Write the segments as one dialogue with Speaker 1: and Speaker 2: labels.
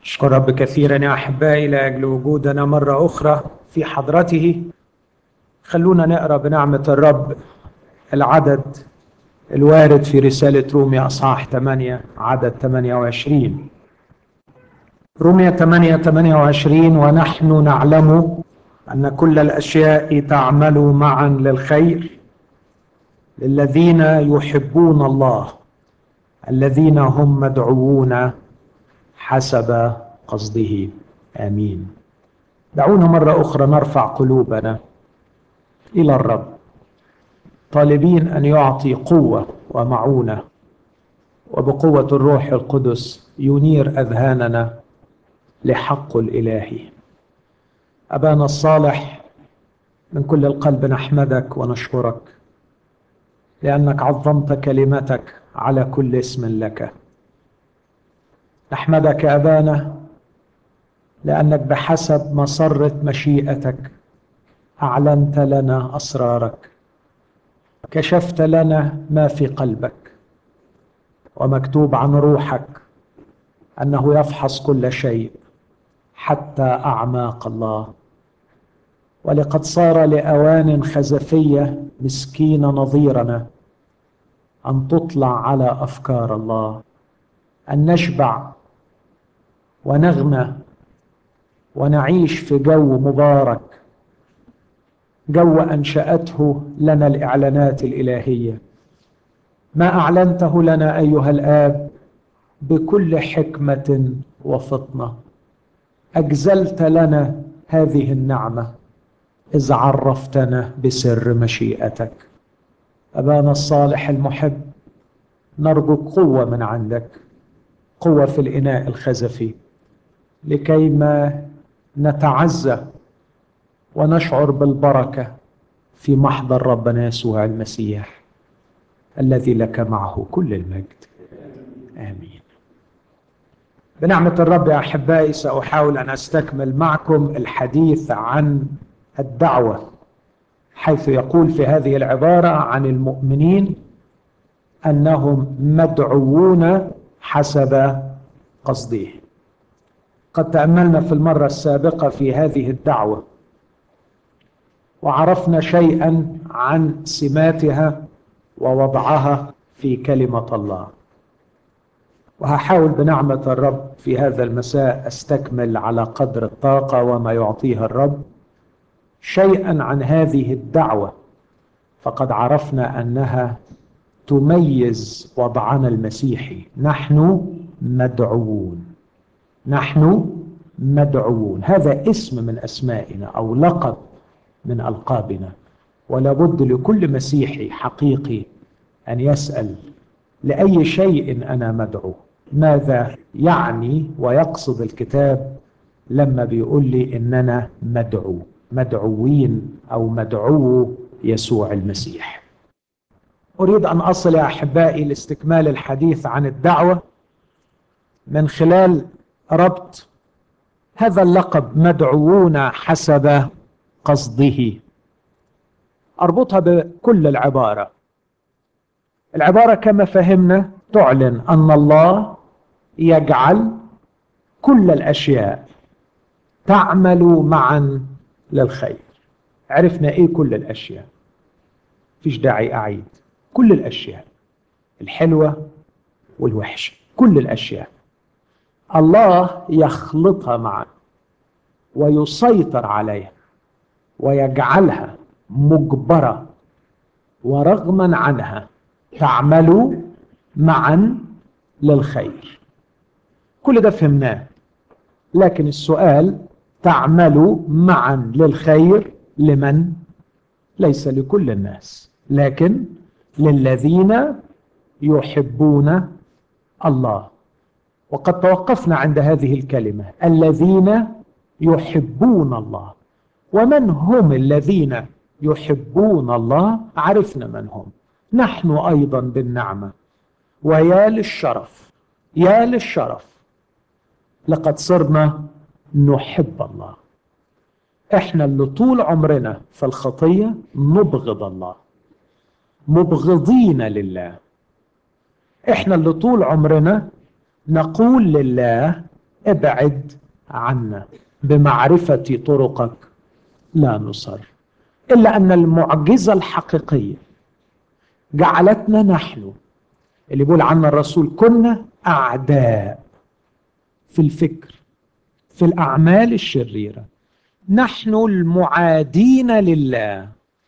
Speaker 1: أشكر رب كثيرا يا أحبائي لأجل وجودنا مرة أخرى في حضرته خلونا نقرأ بنعمة الرب العدد الوارد في رسالة روميا أصحاح 8 عدد 28 روميا 8 28 ونحن نعلم أن كل الأشياء تعمل معا للخير للذين يحبون الله الذين هم مدعوون حسب قصده امين دعونا مره اخرى نرفع قلوبنا الى الرب طالبين ان يعطي قوه ومعونه وبقوه الروح القدس ينير اذهاننا لحق الالهي ابانا الصالح من كل القلب نحمدك ونشكرك لانك عظمت كلمتك على كل اسم لك نحمدك ابانا لانك بحسب مسره مشيئتك اعلنت لنا اسرارك كشفت لنا ما في قلبك ومكتوب عن روحك انه يفحص كل شيء حتى اعماق الله ولقد صار لاوان خزفيه مسكين نظيرنا ان تطلع على افكار الله ان نشبع ونغنى ونعيش في جو مبارك جو انشاته لنا الاعلانات الالهيه ما اعلنته لنا ايها الاب بكل حكمه وفطنه اجزلت لنا هذه النعمه اذ عرفتنا بسر مشيئتك ابانا الصالح المحب نرجو قوه من عندك قوه في الاناء الخزفي لكيما نتعزى ونشعر بالبركه في محضر ربنا يسوع المسيح الذي لك معه كل المجد امين بنعمه الرب يا احبائي ساحاول ان استكمل معكم الحديث عن الدعوه حيث يقول في هذه العباره عن المؤمنين انهم مدعوون حسب قصده قد تاملنا في المره السابقه في هذه الدعوه وعرفنا شيئا عن سماتها ووضعها في كلمه الله وهحاول بنعمه الرب في هذا المساء استكمل على قدر الطاقه وما يعطيها الرب شيئا عن هذه الدعوه فقد عرفنا انها تميز وضعنا المسيحي نحن مدعوون نحن مدعوون هذا اسم من اسمائنا او لقب من القابنا ولا بد لكل مسيحي حقيقي ان يسال لاي شيء انا مدعو ماذا يعني ويقصد الكتاب لما بيقول لي اننا مدعو مدعوين او مدعو يسوع المسيح اريد ان اصل يا احبائي لاستكمال الحديث عن الدعوه من خلال ربط هذا اللقب مدعوون حسب قصده اربطها بكل العباره العباره كما فهمنا تعلن ان الله يجعل كل الاشياء تعمل معا للخير عرفنا ايه كل الاشياء فيش داعي اعيد كل الاشياء الحلوه والوحشه كل الاشياء الله يخلطها معا ويسيطر عليها ويجعلها مجبره ورغما عنها تعمل معا للخير كل ده فهمناه لكن السؤال تعمل معا للخير لمن ليس لكل الناس لكن للذين يحبون الله وقد توقفنا عند هذه الكلمه الذين يحبون الله ومن هم الذين يحبون الله عرفنا من هم نحن ايضا بالنعمه ويا للشرف يا للشرف لقد صرنا نحب الله احنا اللي طول عمرنا في الخطيه نبغض الله مبغضين لله احنا اللي طول عمرنا نقول لله ابعد عنا بمعرفة طرقك لا نصر إلا أن المعجزة الحقيقية جعلتنا نحن اللي بيقول عنا الرسول كنا أعداء في الفكر في الأعمال الشريرة نحن المعادين لله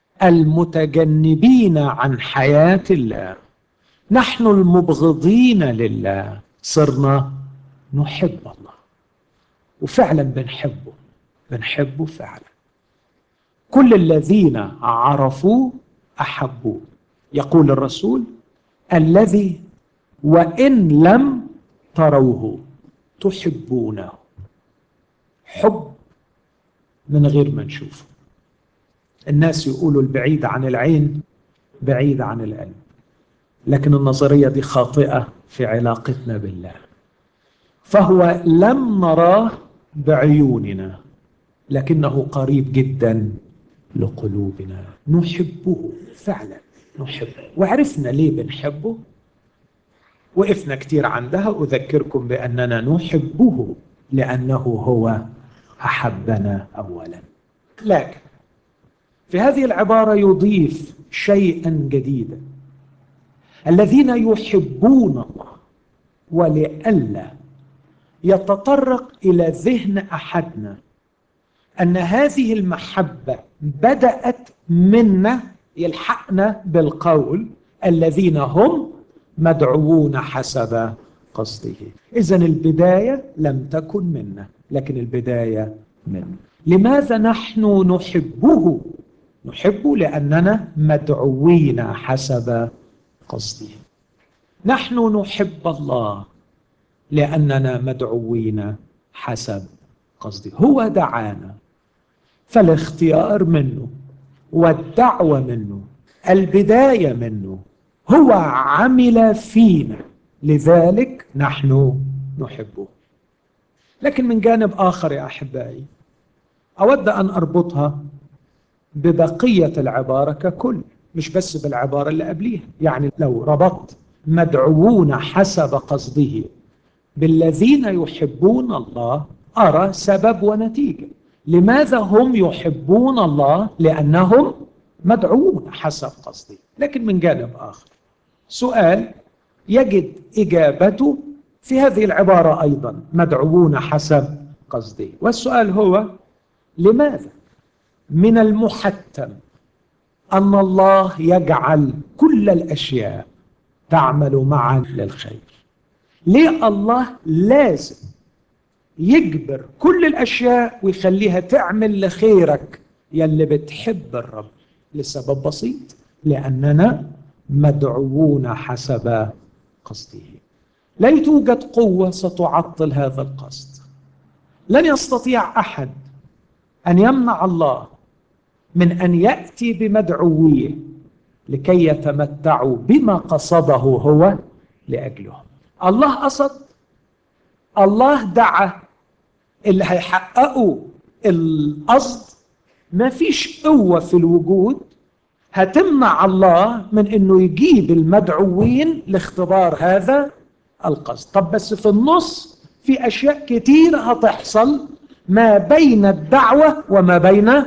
Speaker 1: المتجنبين عن حياة الله نحن المبغضين لله صرنا نحب الله وفعلا بنحبه بنحبه فعلا كل الذين عرفوا احبوه يقول الرسول الذي وان لم تروه تحبونه حب من غير ما نشوفه الناس يقولوا البعيد عن العين بعيد عن القلب لكن النظريه دي خاطئه في علاقتنا بالله فهو لم نراه بعيوننا لكنه قريب جدا لقلوبنا نحبه فعلا نحبه وعرفنا ليه بنحبه وقفنا كتير عندها أذكركم بأننا نحبه لأنه هو أحبنا أولا لكن في هذه العبارة يضيف شيئا جديدا الذين يحبون الله ولئلا يتطرق الى ذهن احدنا ان هذه المحبه بدات منا يلحقنا بالقول الذين هم مدعوون حسب قصده اذا البدايه لم تكن منا لكن البدايه منه لماذا نحن نحبه نحبه لاننا مدعوين حسب قصده نحن نحب الله لاننا مدعوين حسب قصده هو دعانا فالاختيار منه والدعوه منه البدايه منه هو عمل فينا لذلك نحن نحبه لكن من جانب اخر يا احبائي اود ان اربطها ببقيه العباره ككل مش بس بالعباره اللي قبليها يعني لو ربطت مدعوون حسب قصده بالذين يحبون الله ارى سبب ونتيجه لماذا هم يحبون الله لانهم مدعوون حسب قصده لكن من جانب اخر سؤال يجد اجابته في هذه العباره ايضا مدعوون حسب قصده والسؤال هو لماذا من المحتم ان الله يجعل كل الاشياء تعمل معا للخير ليه الله لازم يجبر كل الاشياء ويخليها تعمل لخيرك يلي بتحب الرب لسبب بسيط لاننا مدعوون حسب قصده لا توجد قوه ستعطل هذا القصد لن يستطيع احد ان يمنع الله من ان ياتي بمدعويه لكي يتمتعوا بما قصده هو لاجلهم الله قصد الله دعا اللي هيحققوا القصد ما فيش قوة في الوجود هتمنع الله من انه يجيب المدعوين لاختبار هذا القصد طب بس في النص في اشياء كتير هتحصل ما بين الدعوة وما بين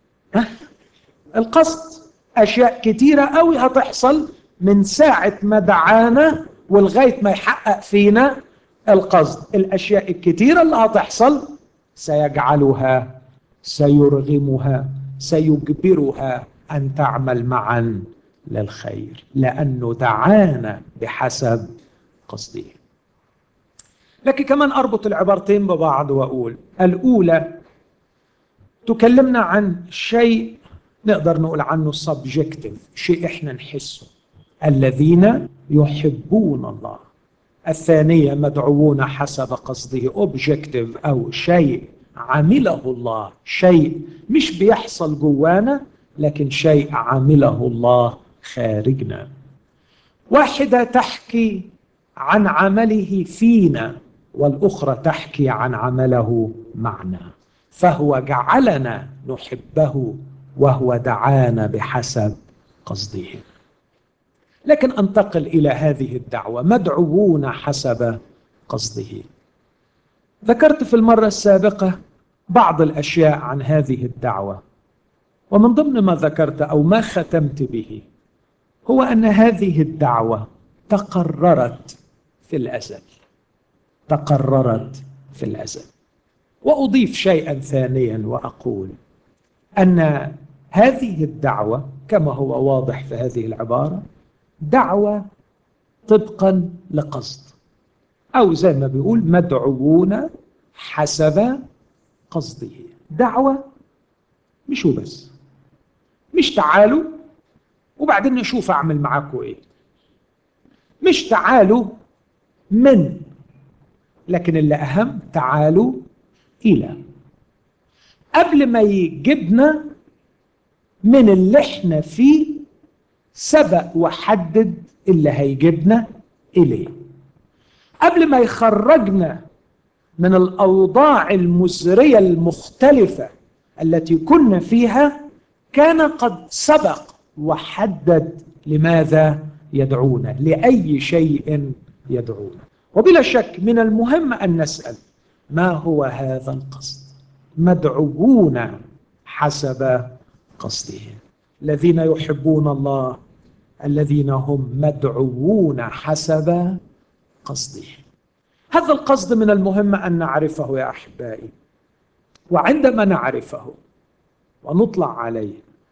Speaker 1: القصد اشياء كتيرة قوي هتحصل من ساعة ما دعانا ولغاية ما يحقق فينا القصد الاشياء الكتيرة اللي هتحصل سيجعلها سيرغمها سيجبرها ان تعمل معا للخير لانه دعانا بحسب قصده لكن كمان اربط العبارتين ببعض واقول الاولى تكلمنا عن شيء نقدر نقول عنه سبجكتيف شيء احنا نحسه الذين يحبون الله الثانيه مدعوون حسب قصده اوبجكتيف او شيء عمله الله شيء مش بيحصل جوانا لكن شيء عمله الله خارجنا واحده تحكي عن عمله فينا والاخرى تحكي عن عمله معنا فهو جعلنا نحبه وهو دعانا بحسب قصده لكن انتقل الى هذه الدعوه مدعوون حسب قصده ذكرت في المرة السابقة بعض الأشياء عن هذه الدعوة ومن ضمن ما ذكرت أو ما ختمت به هو أن هذه الدعوة تقررت في الأزل تقررت في الأزل وأضيف شيئا ثانيا وأقول أن هذه الدعوة كما هو واضح في هذه العبارة دعوة طبقا لقصد أو زي ما بيقول مدعوون حسب قصده دعوة مش وبس مش تعالوا وبعدين نشوف أعمل معاكم إيه مش تعالوا من لكن اللي أهم تعالوا إلى قبل ما يجيبنا من اللي احنا فيه سبق وحدد اللي هيجيبنا إليه قبل ما يخرجنا من الأوضاع المزرية المختلفة التي كنا فيها كان قد سبق وحدد لماذا يدعونا لأي شيء يدعونا وبلا شك من المهم أن نسأل ما هو هذا القصد مدعوون حسب قصده الذين يحبون الله الذين هم مدعوون حسب قصده هذا القصد من المهم ان نعرفه يا احبائي وعندما نعرفه ونطلع عليه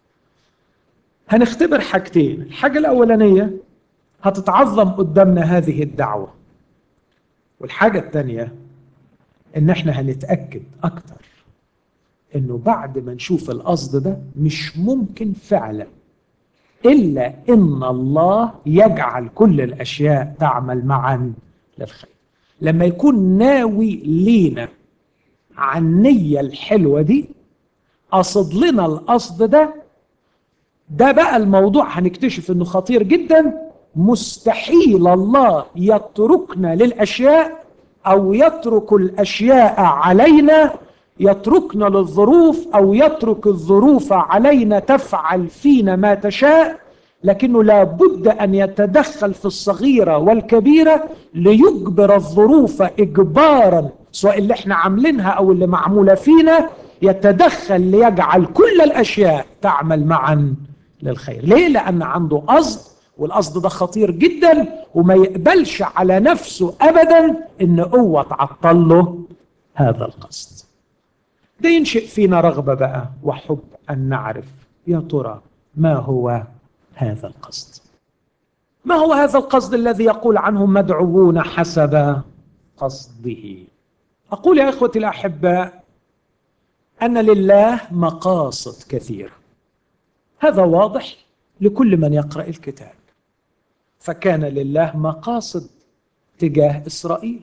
Speaker 1: هنختبر حاجتين الحاجه الاولانيه هتتعظم قدامنا هذه الدعوه والحاجه الثانيه ان احنا هنتاكد اكتر انه بعد ما نشوف القصد ده مش ممكن فعلا الا ان الله يجعل كل الاشياء تعمل معا للخير لما يكون ناوي لينا عن النية الحلوة دي قصد لنا القصد ده ده بقى الموضوع هنكتشف انه خطير جدا مستحيل الله يتركنا للاشياء او يترك الاشياء علينا يتركنا للظروف او يترك الظروف علينا تفعل فينا ما تشاء لكنه لابد ان يتدخل في الصغيره والكبيره ليجبر الظروف اجبارا سواء اللي احنا عاملينها او اللي معموله فينا يتدخل ليجعل كل الاشياء تعمل معا للخير ليه لان عنده قصد والقصد ده خطير جدا وما يقبلش على نفسه ابدا ان قوه تعطل له هذا القصد ده ينشئ فينا رغبه بقى وحب ان نعرف يا ترى ما هو هذا القصد ما هو هذا القصد الذي يقول عنه مدعوون حسب قصده اقول يا اخوتي الاحباء ان لله مقاصد كثيره هذا واضح لكل من يقرا الكتاب فكان لله مقاصد تجاه اسرائيل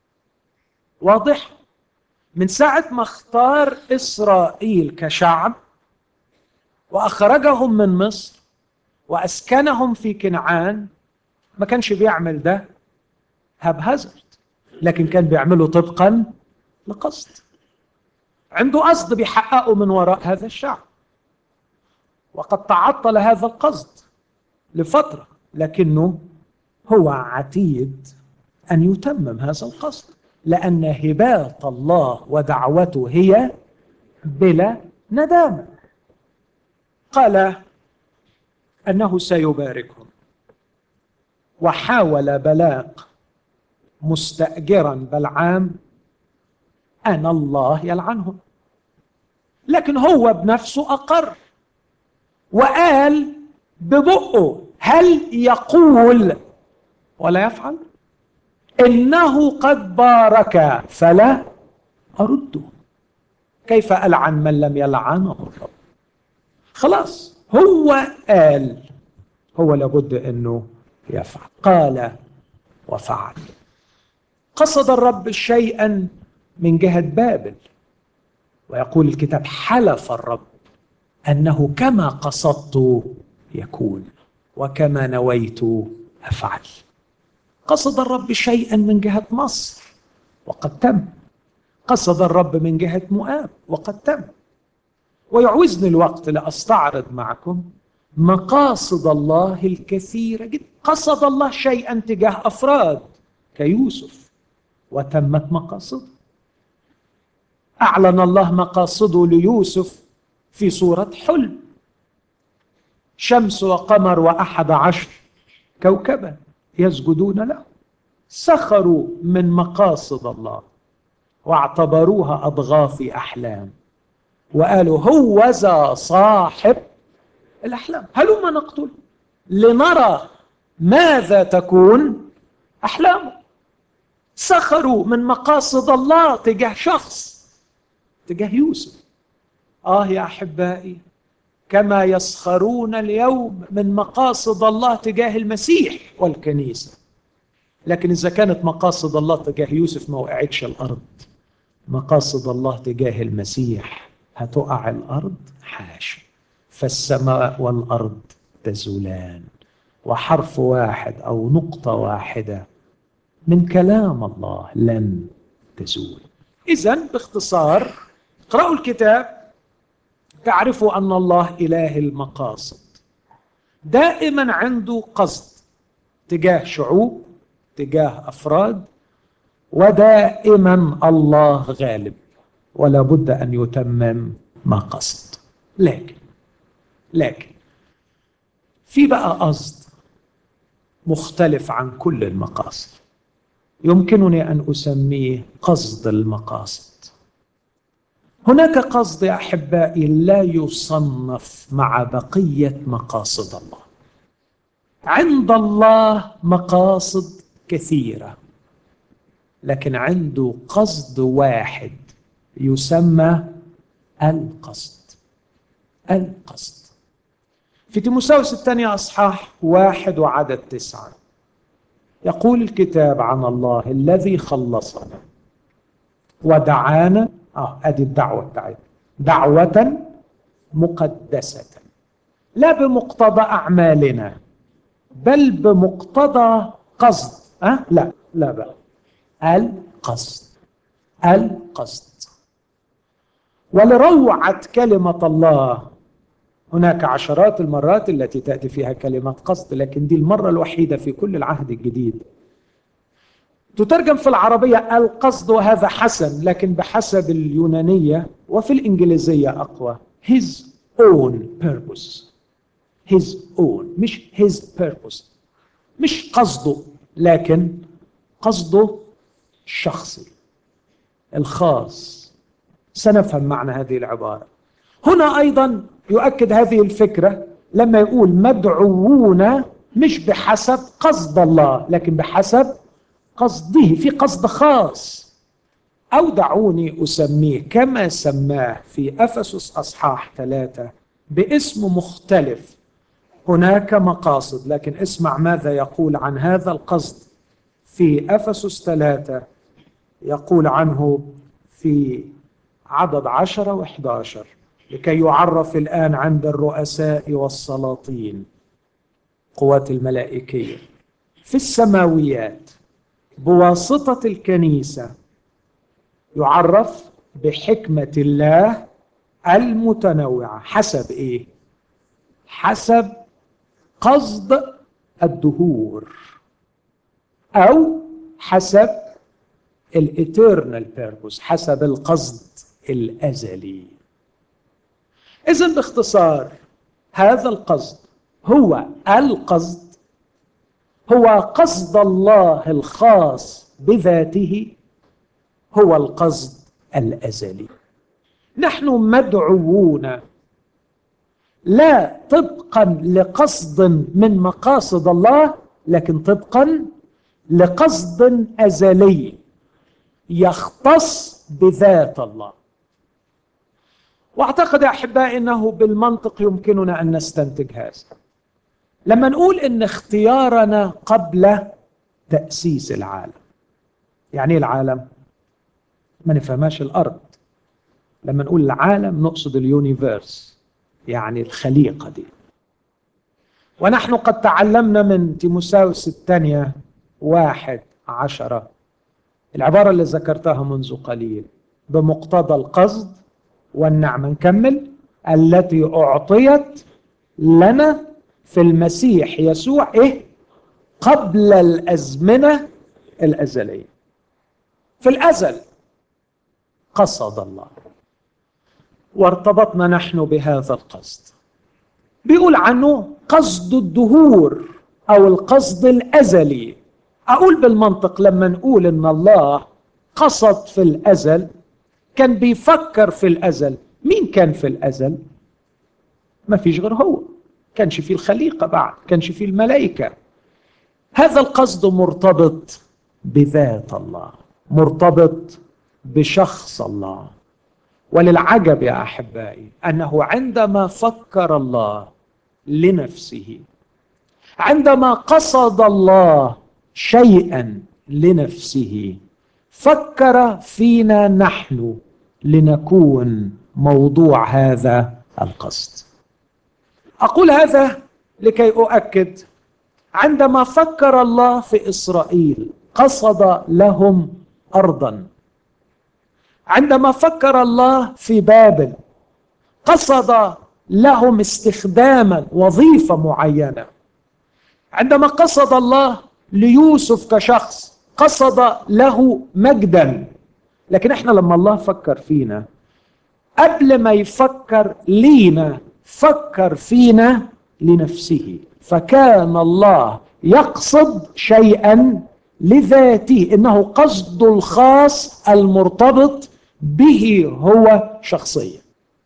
Speaker 1: واضح من ساعه ما اختار اسرائيل كشعب واخرجهم من مصر واسكنهم في كنعان ما كانش بيعمل ده هبهزرد لكن كان بيعمله طبقا لقصد عنده قصد بيحققه من وراء هذا الشعب وقد تعطل هذا القصد لفتره لكنه هو عتيد ان يتمم هذا القصد لان هبات الله ودعوته هي بلا ندامه قال انه سيباركهم وحاول بلاق مستاجرا بلعام ان الله يلعنهم لكن هو بنفسه اقر وقال ببقه هل يقول ولا يفعل انه قد بارك فلا ارده كيف العن من لم يلعنه الرب خلاص هو قال هو لابد انه يفعل قال وفعل قصد الرب شيئا من جهه بابل ويقول الكتاب حلف الرب انه كما قصدت يكون وكما نويت افعل قصد الرب شيئا من جهه مصر وقد تم قصد الرب من جهه مؤاب وقد تم ويعوزني الوقت لاستعرض معكم مقاصد الله الكثيره جدا قصد الله شيئا تجاه افراد كيوسف وتمت مقاصده أعلن الله مقاصده ليوسف في صورة حلم شمس وقمر وأحد عشر كوكبا يسجدون له سخروا من مقاصد الله واعتبروها أضغاث أحلام وقالوا هو ذا صاحب الأحلام هلما نقتل لنرى ماذا تكون أحلامه سخروا من مقاصد الله تجاه شخص تجاه يوسف آه يا أحبائي كما يسخرون اليوم من مقاصد الله تجاه المسيح والكنيسة لكن إذا كانت مقاصد الله تجاه يوسف ما وقعتش الأرض مقاصد الله تجاه المسيح هتقع الأرض حاشا فالسماء والأرض تزولان وحرف واحد أو نقطة واحدة من كلام الله لن تزول إذا باختصار اقرأوا الكتاب تعرفوا أن الله إله المقاصد دائما عنده قصد تجاه شعوب تجاه أفراد ودائما الله غالب ولا بد أن يتمم ما قصد لكن لكن في بقى قصد مختلف عن كل المقاصد يمكنني أن أسميه قصد المقاصد هناك قصد يا احبائي لا يصنف مع بقيه مقاصد الله عند الله مقاصد كثيره لكن عنده قصد واحد يسمى القصد القصد في تيموساوس الثانية أصحاح واحد وعدد تسعة يقول الكتاب عن الله الذي خلصنا ودعانا اه ادي الدعوه بتاعتنا دعوه مقدسه لا بمقتضى اعمالنا بل بمقتضى قصد أه؟ لا لا بقى القصد القصد ولروعة كلمة الله هناك عشرات المرات التي تأتي فيها كلمة قصد لكن دي المرة الوحيدة في كل العهد الجديد تترجم في العربية القصد وهذا حسن لكن بحسب اليونانية وفي الإنجليزية أقوى his own purpose his own مش his purpose مش قصده لكن قصده الشخصي الخاص سنفهم معنى هذه العبارة هنا أيضا يؤكد هذه الفكرة لما يقول مدعوون مش بحسب قصد الله لكن بحسب قصده في قصد خاص أو دعوني أسميه كما سماه في أفسس أصحاح ثلاثة باسم مختلف هناك مقاصد لكن اسمع ماذا يقول عن هذا القصد في أفسس ثلاثة يقول عنه في عدد عشرة وإحدى عشر لكي يعرف الآن عند الرؤساء والسلاطين قوات الملائكية في السماويات بواسطة الكنيسة يعرف بحكمة الله المتنوعة حسب إيه؟ حسب قصد الدهور أو حسب الاترنال بيربوس حسب القصد الأزلي إذا باختصار هذا القصد هو القصد هو قصد الله الخاص بذاته هو القصد الازلي نحن مدعوون لا طبقا لقصد من مقاصد الله لكن طبقا لقصد ازلي يختص بذات الله واعتقد يا احبائي انه بالمنطق يمكننا ان نستنتج هذا لما نقول ان اختيارنا قبل تاسيس العالم يعني ايه العالم ما نفهمهاش الارض لما نقول العالم نقصد اليونيفيرس يعني الخليقه دي ونحن قد تعلمنا من تيموساوس الثانيه واحد عشرة العبارة اللي ذكرتها منذ قليل بمقتضى القصد والنعمة نكمل التي أعطيت لنا في المسيح يسوع إيه قبل الأزمنة الأزلية في الأزل قصد الله وارتبطنا نحن بهذا القصد بيقول عنه قصد الدهور او القصد الازلي اقول بالمنطق لما نقول ان الله قصد في الازل كان بيفكر في الازل مين كان في الازل ما فيش غير هو كانش في الخليقه بعد كانش في الملائكه هذا القصد مرتبط بذات الله مرتبط بشخص الله وللعجب يا احبائي انه عندما فكر الله لنفسه عندما قصد الله شيئا لنفسه فكر فينا نحن لنكون موضوع هذا القصد اقول هذا لكي اؤكد عندما فكر الله في اسرائيل قصد لهم ارضا عندما فكر الله في بابل قصد لهم استخداما وظيفه معينه عندما قصد الله ليوسف كشخص قصد له مجدا لكن احنا لما الله فكر فينا قبل ما يفكر لينا فكر فينا لنفسه فكان الله يقصد شيئا لذاته انه قصده الخاص المرتبط به هو شخصيا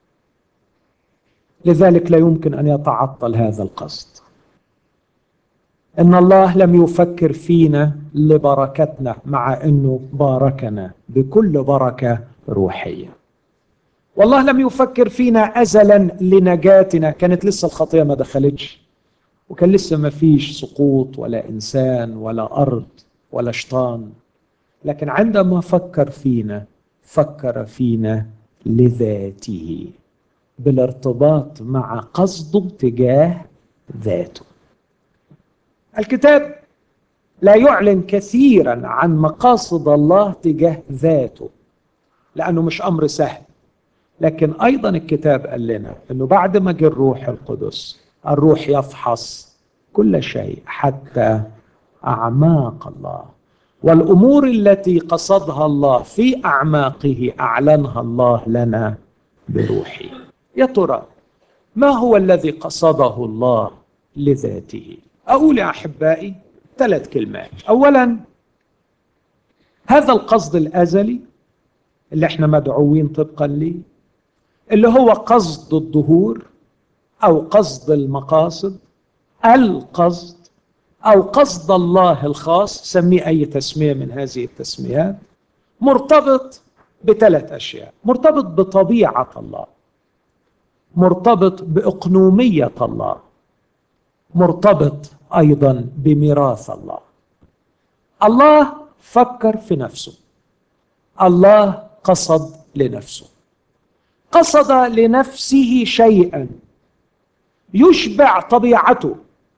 Speaker 1: لذلك لا يمكن ان يتعطل هذا القصد ان الله لم يفكر فينا لبركتنا مع انه باركنا بكل بركه روحيه والله لم يفكر فينا ازلا لنجاتنا كانت لسه الخطيه ما دخلتش وكان لسه ما فيش سقوط ولا انسان ولا ارض ولا شيطان لكن عندما فكر فينا فكر فينا لذاته بالارتباط مع قصده تجاه ذاته الكتاب لا يعلن كثيرا عن مقاصد الله تجاه ذاته لانه مش امر سهل لكن ايضا الكتاب قال لنا انه بعد ما جه الروح القدس الروح يفحص كل شيء حتى اعماق الله والامور التي قصدها الله في اعماقه اعلنها الله لنا بروحه يا ترى ما هو الذي قصده الله لذاته اقول يا احبائي ثلاث كلمات اولا هذا القصد الازلي اللي احنا مدعوين طبقا ليه اللي هو قصد الظهور او قصد المقاصد القصد او قصد الله الخاص سميه اي تسميه من هذه التسميات مرتبط بثلاث اشياء مرتبط بطبيعه الله مرتبط باقنوميه الله مرتبط ايضا بميراث الله الله فكر في نفسه الله قصد لنفسه قصد لنفسه شيئا يشبع طبيعته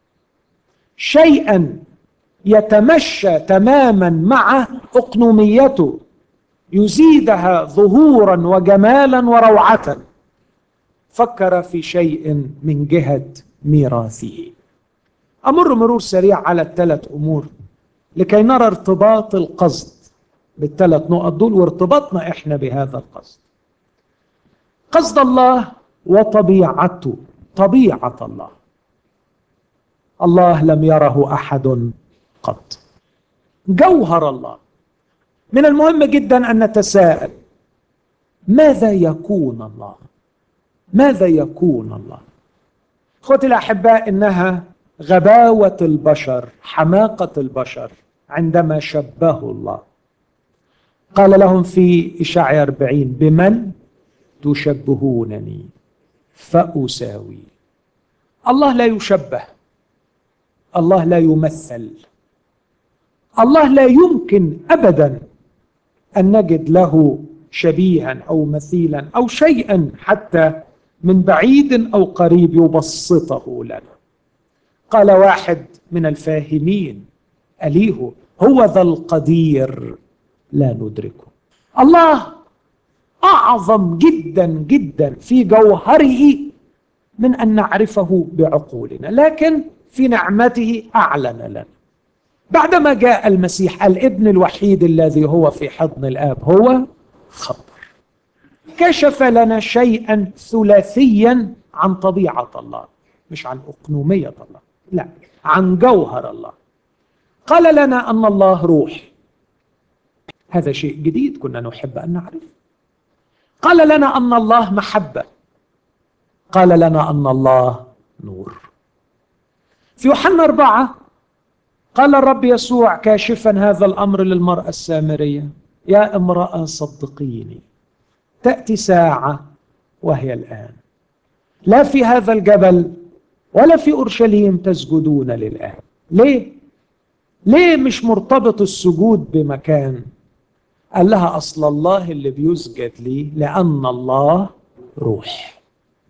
Speaker 1: شيئا يتمشى تماما مع اقنوميته يزيدها ظهورا وجمالا وروعه فكر في شيء من جهه ميراثه امر مرور سريع على الثلاث امور لكي نرى ارتباط القصد بالثلاث نقط دول وارتباطنا احنا بهذا القصد قصد الله وطبيعته طبيعه الله الله لم يره احد قط جوهر الله من المهم جدا ان نتساءل ماذا يكون الله ماذا يكون الله اخوتي الاحباء انها غباوه البشر حماقه البشر عندما شبهوا الله قال لهم في إشاعي أربعين بمن تشبهونني فأساوي الله لا يشبه الله لا يمثل الله لا يمكن أبدا أن نجد له شبيها أو مثيلا أو شيئا حتى من بعيد أو قريب يبسطه لنا قال واحد من الفاهمين أليه هو ذا القدير لا ندركه الله اعظم جدا جدا في جوهره من ان نعرفه بعقولنا لكن في نعمته اعلن لنا بعدما جاء المسيح الابن الوحيد الذي هو في حضن الاب هو خبر كشف لنا شيئا ثلاثيا عن طبيعه الله مش عن اقنوميه الله لا عن جوهر الله قال لنا ان الله روح هذا شيء جديد كنا نحب ان نعرف قال لنا ان الله محبه قال لنا ان الله نور في يوحنا أربعة قال الرب يسوع كاشفا هذا الأمر للمرأة السامرية يا امرأة صدقيني تأتي ساعة وهي الآن لا في هذا الجبل ولا في أورشليم تسجدون للآن ليه؟ ليه مش مرتبط السجود بمكان قال لها أصل الله اللي بيسجد لي لأن الله روح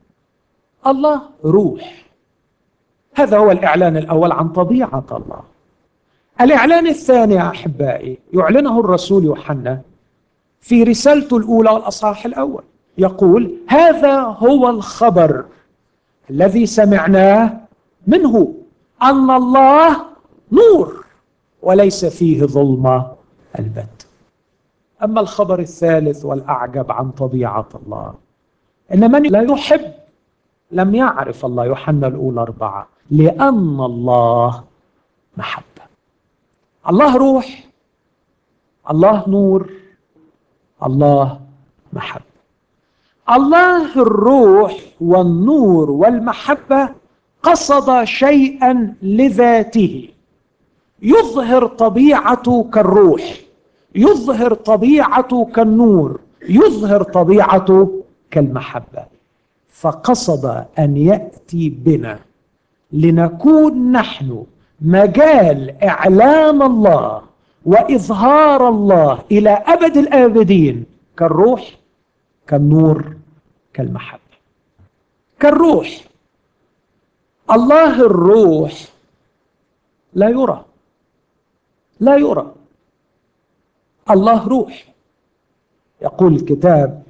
Speaker 1: الله روح هذا هو الإعلان الأول عن طبيعة الله الإعلان الثاني يا أحبائي يعلنه الرسول يوحنا في رسالته الأولى والأصحاح الأول يقول هذا هو الخبر الذي سمعناه منه أن الله نور وليس فيه ظلمة البت أما الخبر الثالث والأعجب عن طبيعة الله إن من لا يحب لم يعرف الله يوحنا الأولى أربعة لأن الله محبة الله روح الله نور الله محبة الله الروح والنور والمحبة قصد شيئا لذاته يظهر طبيعته كالروح يظهر طبيعته كالنور يظهر طبيعته كالمحبة فقصد أن يأتي بنا لنكون نحن مجال إعلام الله وإظهار الله إلى أبد الآبدين كالروح كالنور كالمحبة كالروح الله الروح لا يرى لا يرى الله روح يقول الكتاب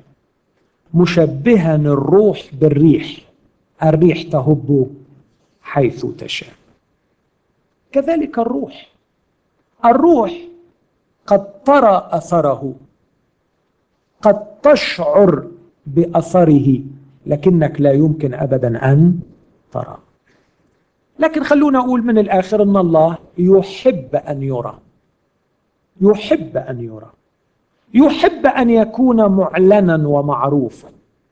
Speaker 1: مشبها الروح بالريح الريح تهب حيث تشاء كذلك الروح الروح قد ترى اثره قد تشعر باثره لكنك لا يمكن ابدا ان ترى لكن خلونا اقول من الاخر ان الله يحب ان يرى يحب ان يرى يحب ان يكون معلنا ومعروفا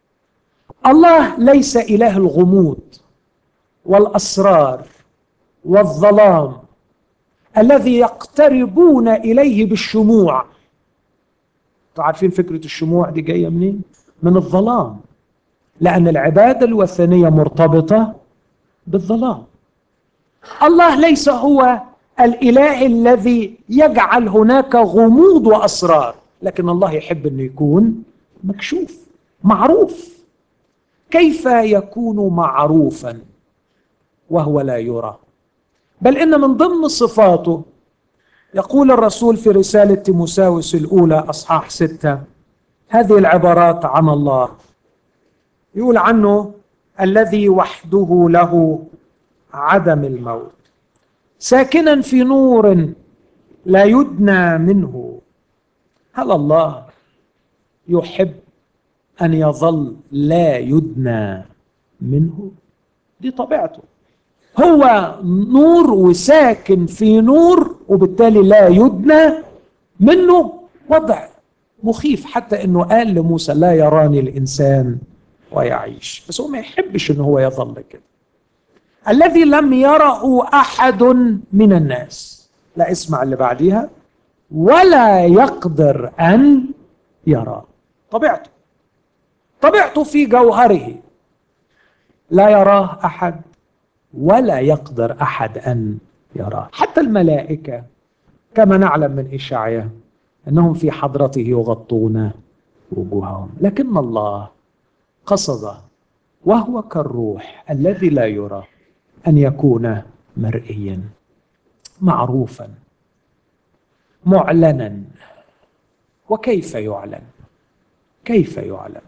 Speaker 1: الله ليس اله الغموض والاسرار والظلام الذي يقتربون اليه بالشموع عارفين فكره الشموع دي جايه منين من الظلام لان العباده الوثنيه مرتبطه بالظلام الله ليس هو الاله الذي يجعل هناك غموض واسرار لكن الله يحب انه يكون مكشوف معروف كيف يكون معروفا وهو لا يرى بل ان من ضمن صفاته يقول الرسول في رساله تيموساوس الاولى اصحاح سته هذه العبارات عن الله يقول عنه الذي وحده له عدم الموت ساكنا في نور لا يدنى منه هل الله يحب ان يظل لا يدنى منه دي طبيعته هو نور وساكن في نور وبالتالي لا يدنى منه وضع مخيف حتى انه قال لموسى لا يراني الانسان ويعيش بس هو ما يحبش انه هو يظل كده الذي لم يره احد من الناس لا اسمع اللي بعديها ولا يقدر ان يرى طبيعته طبيعته في جوهره لا يراه احد ولا يقدر احد ان يراه حتى الملائكه كما نعلم من اشعياء انهم في حضرته يغطون وجوههم لكن الله قصد وهو كالروح الذي لا يرى ان يكون مرئيا معروفا معلنا وكيف يعلن كيف يعلن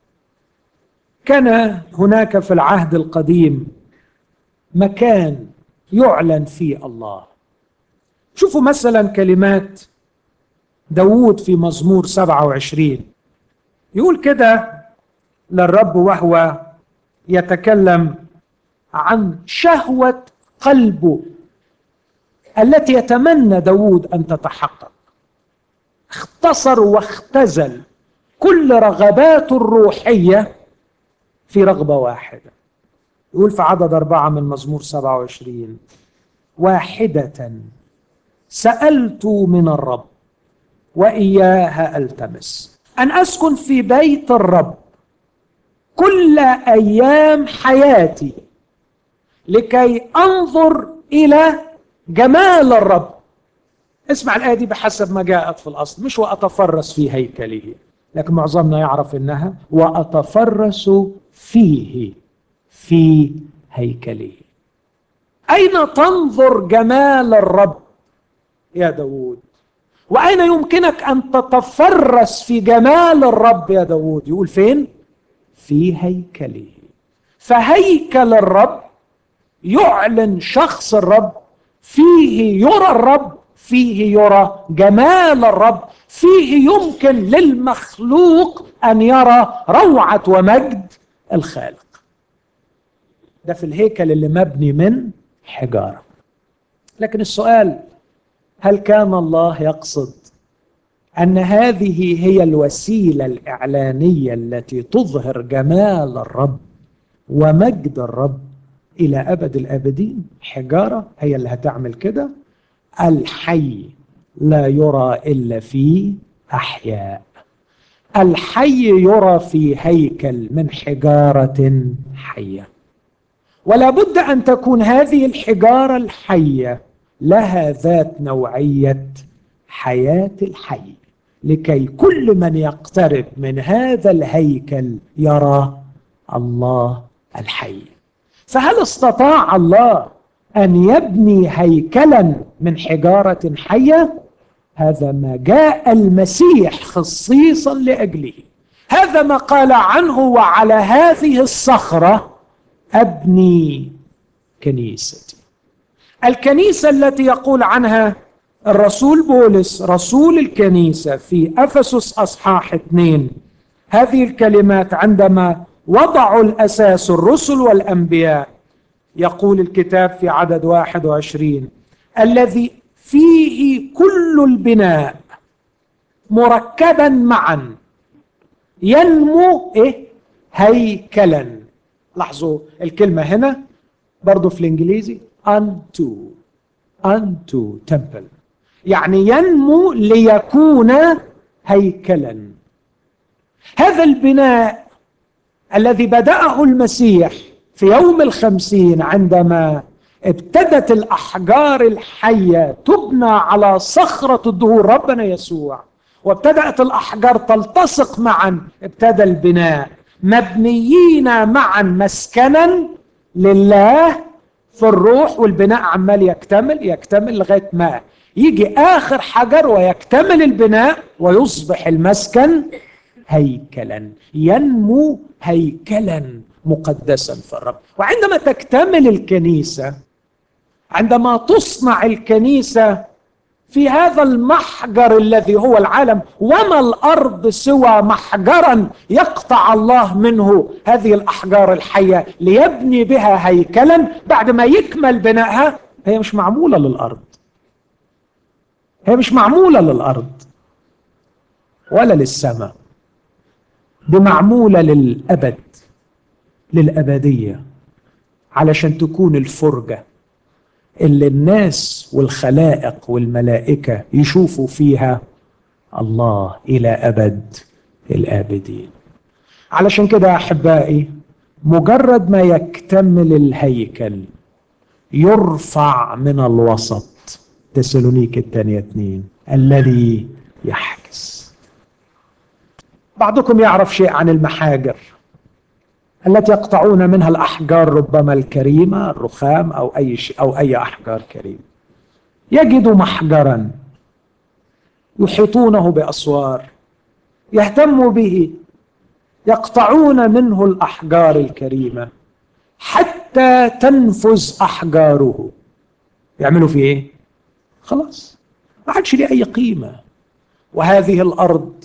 Speaker 1: كان هناك في العهد القديم مكان يعلن فيه الله شوفوا مثلا كلمات داوود في مزمور 27 يقول كده للرب وهو يتكلم عن شهوة قلبه التي يتمنى داود أن تتحقق اختصر واختزل كل رغباته الروحية في رغبة واحدة يقول في عدد أربعة من مزمور 27 واحدة سألت من الرب وإياها ألتمس أن أسكن في بيت الرب كل أيام حياتي لكي أنظر إلى جمال الرب اسمع الآية دي بحسب ما جاءت في الأصل مش وأتفرس في هيكله لكن معظمنا يعرف إنها وأتفرس فيه في هيكله أين تنظر جمال الرب يا داود وأين يمكنك أن تتفرس في جمال الرب يا داود يقول فين في هيكله فهيكل الرب يعلن شخص الرب فيه يرى الرب فيه يرى جمال الرب فيه يمكن للمخلوق ان يرى روعه ومجد الخالق ده في الهيكل اللي مبني من حجاره لكن السؤال هل كان الله يقصد ان هذه هي الوسيله الاعلانيه التي تظهر جمال الرب ومجد الرب الى ابد الابدين حجاره هي اللي هتعمل كده الحي لا يرى الا في احياء الحي يرى في هيكل من حجاره حيه ولا بد ان تكون هذه الحجاره الحيه لها ذات نوعيه حياه الحي لكي كل من يقترب من هذا الهيكل يرى الله الحي فهل استطاع الله ان يبني هيكلا من حجاره حيه هذا ما جاء المسيح خصيصا لاجله هذا ما قال عنه وعلى هذه الصخره ابني كنيستي الكنيسه التي يقول عنها الرسول بولس رسول الكنيسه في افسس اصحاح اثنين هذه الكلمات عندما وضعوا الاساس الرسل والانبياء يقول الكتاب في عدد 21 الذي فيه كل البناء مركبا معا ينمو ايه هيكلا لاحظوا الكلمه هنا برضو في الانجليزي unto unto temple يعني ينمو ليكون هيكلا هذا البناء الذي بدأه المسيح في يوم الخمسين عندما ابتدت الأحجار الحية تبنى على صخرة الدهور ربنا يسوع وابتدأت الأحجار تلتصق معا ابتدى البناء مبنيين معا مسكنا لله في الروح والبناء عمال يكتمل يكتمل لغاية ما يجي آخر حجر ويكتمل البناء ويصبح المسكن هيكلا ينمو هيكلا مقدسا في الرب وعندما تكتمل الكنيسه عندما تصنع الكنيسه في هذا المحجر الذي هو العالم وما الارض سوى محجرا يقطع الله منه هذه الاحجار الحيه ليبني بها هيكلا بعد ما يكمل بنائها هي مش معموله للارض هي مش معموله للارض ولا للسماء دي معموله للابد للابديه علشان تكون الفرجه اللي الناس والخلائق والملائكه يشوفوا فيها الله الى ابد الابدين علشان كده يا احبائي مجرد ما يكتمل الهيكل يرفع من الوسط تسالونيك الثانيه اتنين الذي يحجز بعضكم يعرف شيء عن المحاجر التي يقطعون منها الاحجار ربما الكريمه الرخام او اي شيء او اي احجار كريمه يجدوا محجرا يحيطونه باسوار يهتموا به يقطعون منه الاحجار الكريمه حتى تنفذ احجاره يعملوا فيه ايه خلاص ما عادش ليه اي قيمه وهذه الارض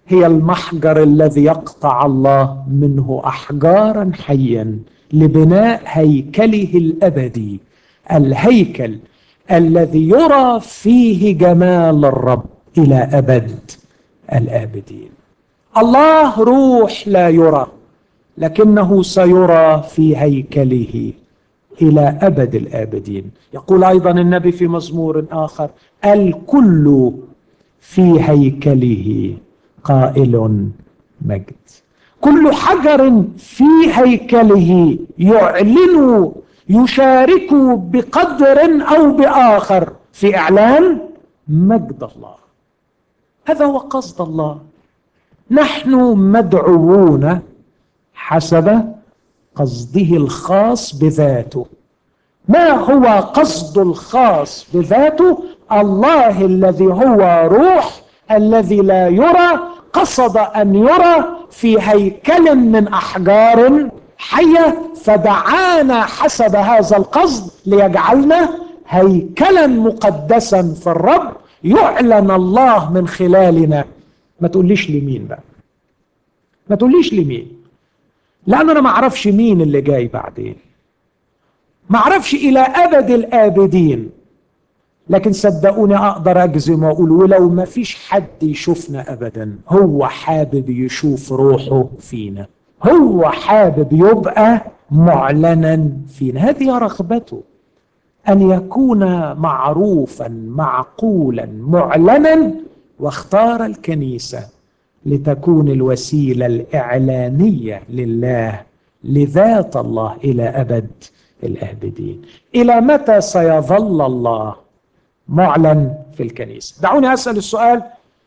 Speaker 1: هي المحجر الذي يقطع الله منه احجارا حيا لبناء هيكله الابدي الهيكل الذي يرى فيه جمال الرب الى ابد الابدين الله روح لا يرى لكنه سيرى في هيكله الى ابد الابدين يقول ايضا النبي في مزمور اخر الكل في هيكله قائل مجد كل حجر في هيكله يعلن يشارك بقدر او باخر في اعلان مجد الله هذا هو قصد الله نحن مدعوون حسب قصده الخاص بذاته ما هو قصد الخاص بذاته الله الذي هو روح الذي لا يرى قصد ان يرى في هيكل من احجار حيه فدعانا حسب هذا القصد ليجعلنا هيكلا مقدسا في الرب يعلن الله من خلالنا ما تقوليش لمين بقى ما تقوليش لمين لان انا ما اعرفش مين اللي جاي بعدين ما اعرفش الى ابد الابدين لكن صدقوني اقدر اجزم واقول ولو ما فيش حد يشوفنا ابدا هو حابب يشوف روحه فينا هو حابب يبقى معلنا فينا هذه رغبته ان يكون معروفا معقولا معلنا واختار الكنيسه لتكون الوسيله الاعلانيه لله لذات الله الى ابد الابدين الى متى سيظل الله معلن في الكنيسه دعوني اسال السؤال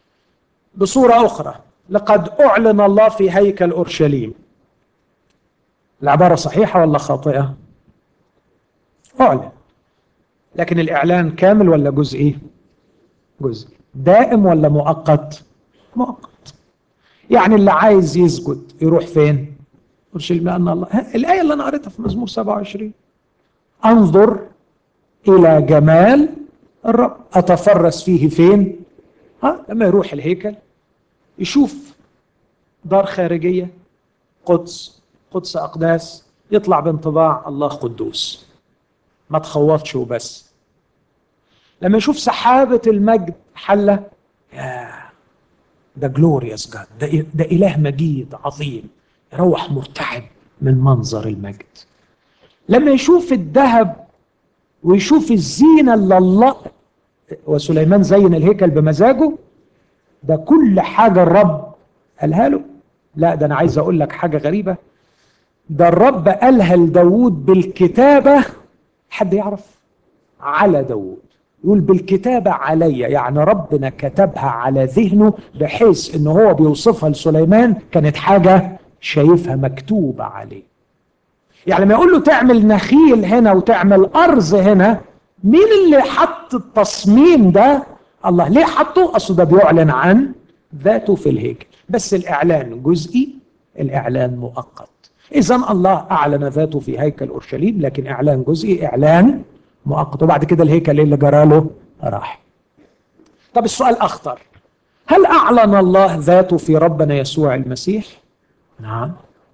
Speaker 1: بصوره اخرى لقد اعلن الله في هيكل اورشليم العباره صحيحه ولا خاطئه اعلن لكن الاعلان كامل ولا جزئي جزئي دائم ولا مؤقت مؤقت يعني اللي عايز يسجد يروح فين اورشليم لان الله الايه اللي انا قريتها في مزمور 27 انظر الى جمال الرب اتفرس فيه فين ها لما يروح الهيكل يشوف دار خارجيه قدس قدس اقداس يطلع بانطباع الله قدوس ما تخوفش وبس لما يشوف سحابه المجد حله يا ده جلوريوس جاد ده, ده اله مجيد عظيم يروح مرتعب من منظر المجد لما يشوف الذهب ويشوف الزينه اللي الله وسليمان زين الهيكل بمزاجه ده كل حاجه الرب قالها له لا ده انا عايز اقول لك حاجه غريبه ده الرب قالها لداود بالكتابه حد يعرف على داود يقول بالكتابة علي يعني ربنا كتبها على ذهنه بحيث ان هو بيوصفها لسليمان كانت حاجة شايفها مكتوبة عليه يعني لما يقول له تعمل نخيل هنا وتعمل أرز هنا مين اللي حط التصميم ده الله ليه حطه اصل ده بيعلن عن ذاته في الهيكل بس الإعلان جزئي الإعلان مؤقت إذا الله أعلن ذاته في هيكل أورشليم لكن إعلان جزئي إعلان مؤقت وبعد كده الهيكل اللي جراله راح طب السؤال أخطر هل أعلن الله ذاته في ربنا يسوع المسيح؟ نعم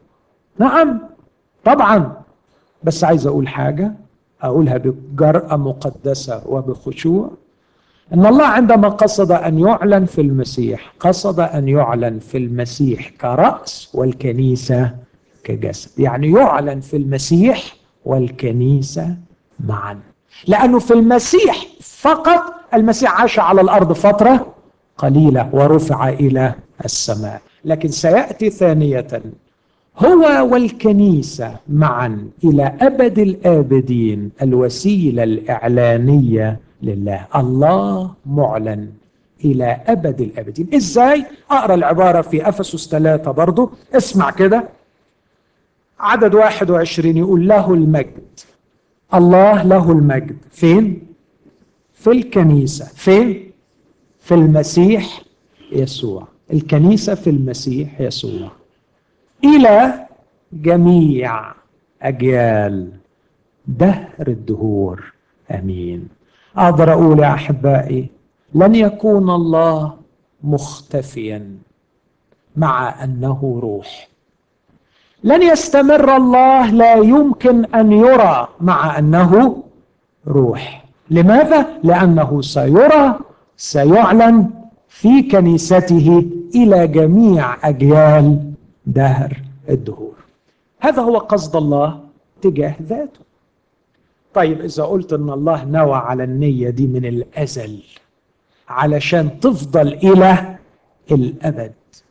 Speaker 1: نعم طبعا بس عايز أقول حاجة أقولها بجرأة مقدسة وبخشوع ان الله عندما قصد ان يعلن في المسيح قصد ان يعلن في المسيح كراس والكنيسه كجسد يعني يعلن في المسيح والكنيسه معا لانه في المسيح فقط المسيح عاش على الارض فتره قليله ورفع الى السماء لكن سياتي ثانيه هو والكنيسه معا الى ابد الابدين الوسيله الاعلانيه لله الله معلن إلى أبد الأبدين إزاي؟ أقرأ العبارة في أفسس ثلاثة برضو اسمع كده عدد واحد وعشرين يقول له المجد الله له المجد فين؟ في الكنيسة فين؟ في المسيح يسوع الكنيسة في المسيح يسوع إلى جميع أجيال دهر الدهور امين اقدر اقول يا احبائي لن يكون الله مختفيا مع انه روح لن يستمر الله لا يمكن ان يرى مع انه روح لماذا لانه سيرى سيعلن في كنيسته الى جميع اجيال دهر الدهور هذا هو قصد الله تجاه ذاته طيب اذا قلت ان الله نوى على النيه دي من الازل علشان تفضل الى الابد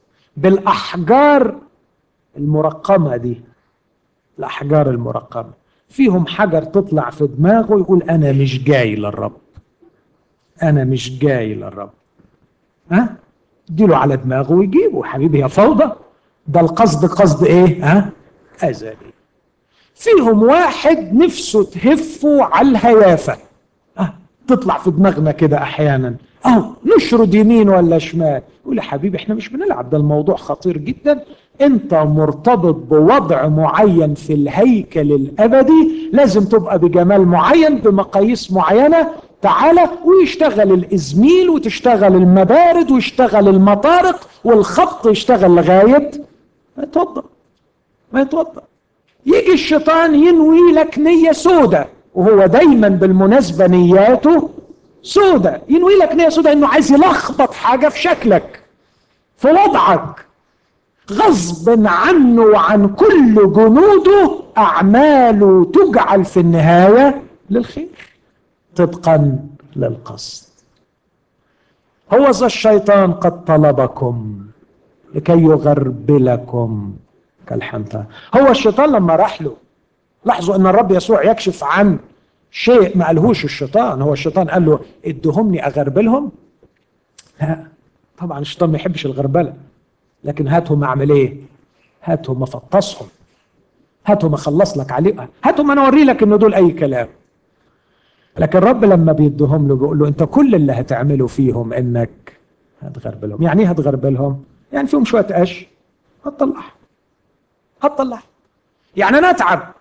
Speaker 1: بالاحجار المرقمه دي الاحجار المرقمه فيهم حجر تطلع في دماغه يقول انا مش جاي للرب انا مش جاي للرب ها اديله على دماغه ويجيبه حبيبي يا فوضى ده القصد قصد ايه ها ازلي فيهم واحد نفسه تهفه على الهيافه أه تطلع في دماغنا كده احيانا اهو نشرد يمين ولا شمال يقول يا حبيبي احنا مش بنلعب ده الموضوع خطير جدا انت مرتبط بوضع معين في الهيكل الابدي لازم تبقى بجمال معين بمقاييس معينه تعالى ويشتغل الازميل وتشتغل المبارد ويشتغل المطارق والخط يشتغل لغايه ما يتوضا ما يتوضا يجي الشيطان ينوي لك نيه سودة وهو دايما بالمناسبه نياته سودة ينوي لك نيه سودة انه عايز يلخبط حاجه في شكلك في وضعك غصب عنه وعن كل جنوده اعماله تجعل في النهايه للخير طبقا للقصد هو ذا الشيطان قد طلبكم لكي يغربلكم كالحنطة هو الشيطان لما راح له لاحظوا ان الرب يسوع يكشف عن شيء ما قالهوش الشيطان هو الشيطان قال له ادهمني اغربلهم لا طبعا الشيطان ما يحبش الغربله لكن هاتهم اعمل ايه هاتهم افطسهم هاتهم اخلص لك عليه هاتهم انا اوري لك ان دول اي كلام لكن الرب لما بيدهم له بيقول له انت كل اللي هتعمله فيهم انك هتغربلهم يعني ايه هتغربلهم يعني فيهم شويه قش هتطلعهم هتطلعهم يعني انا اتعب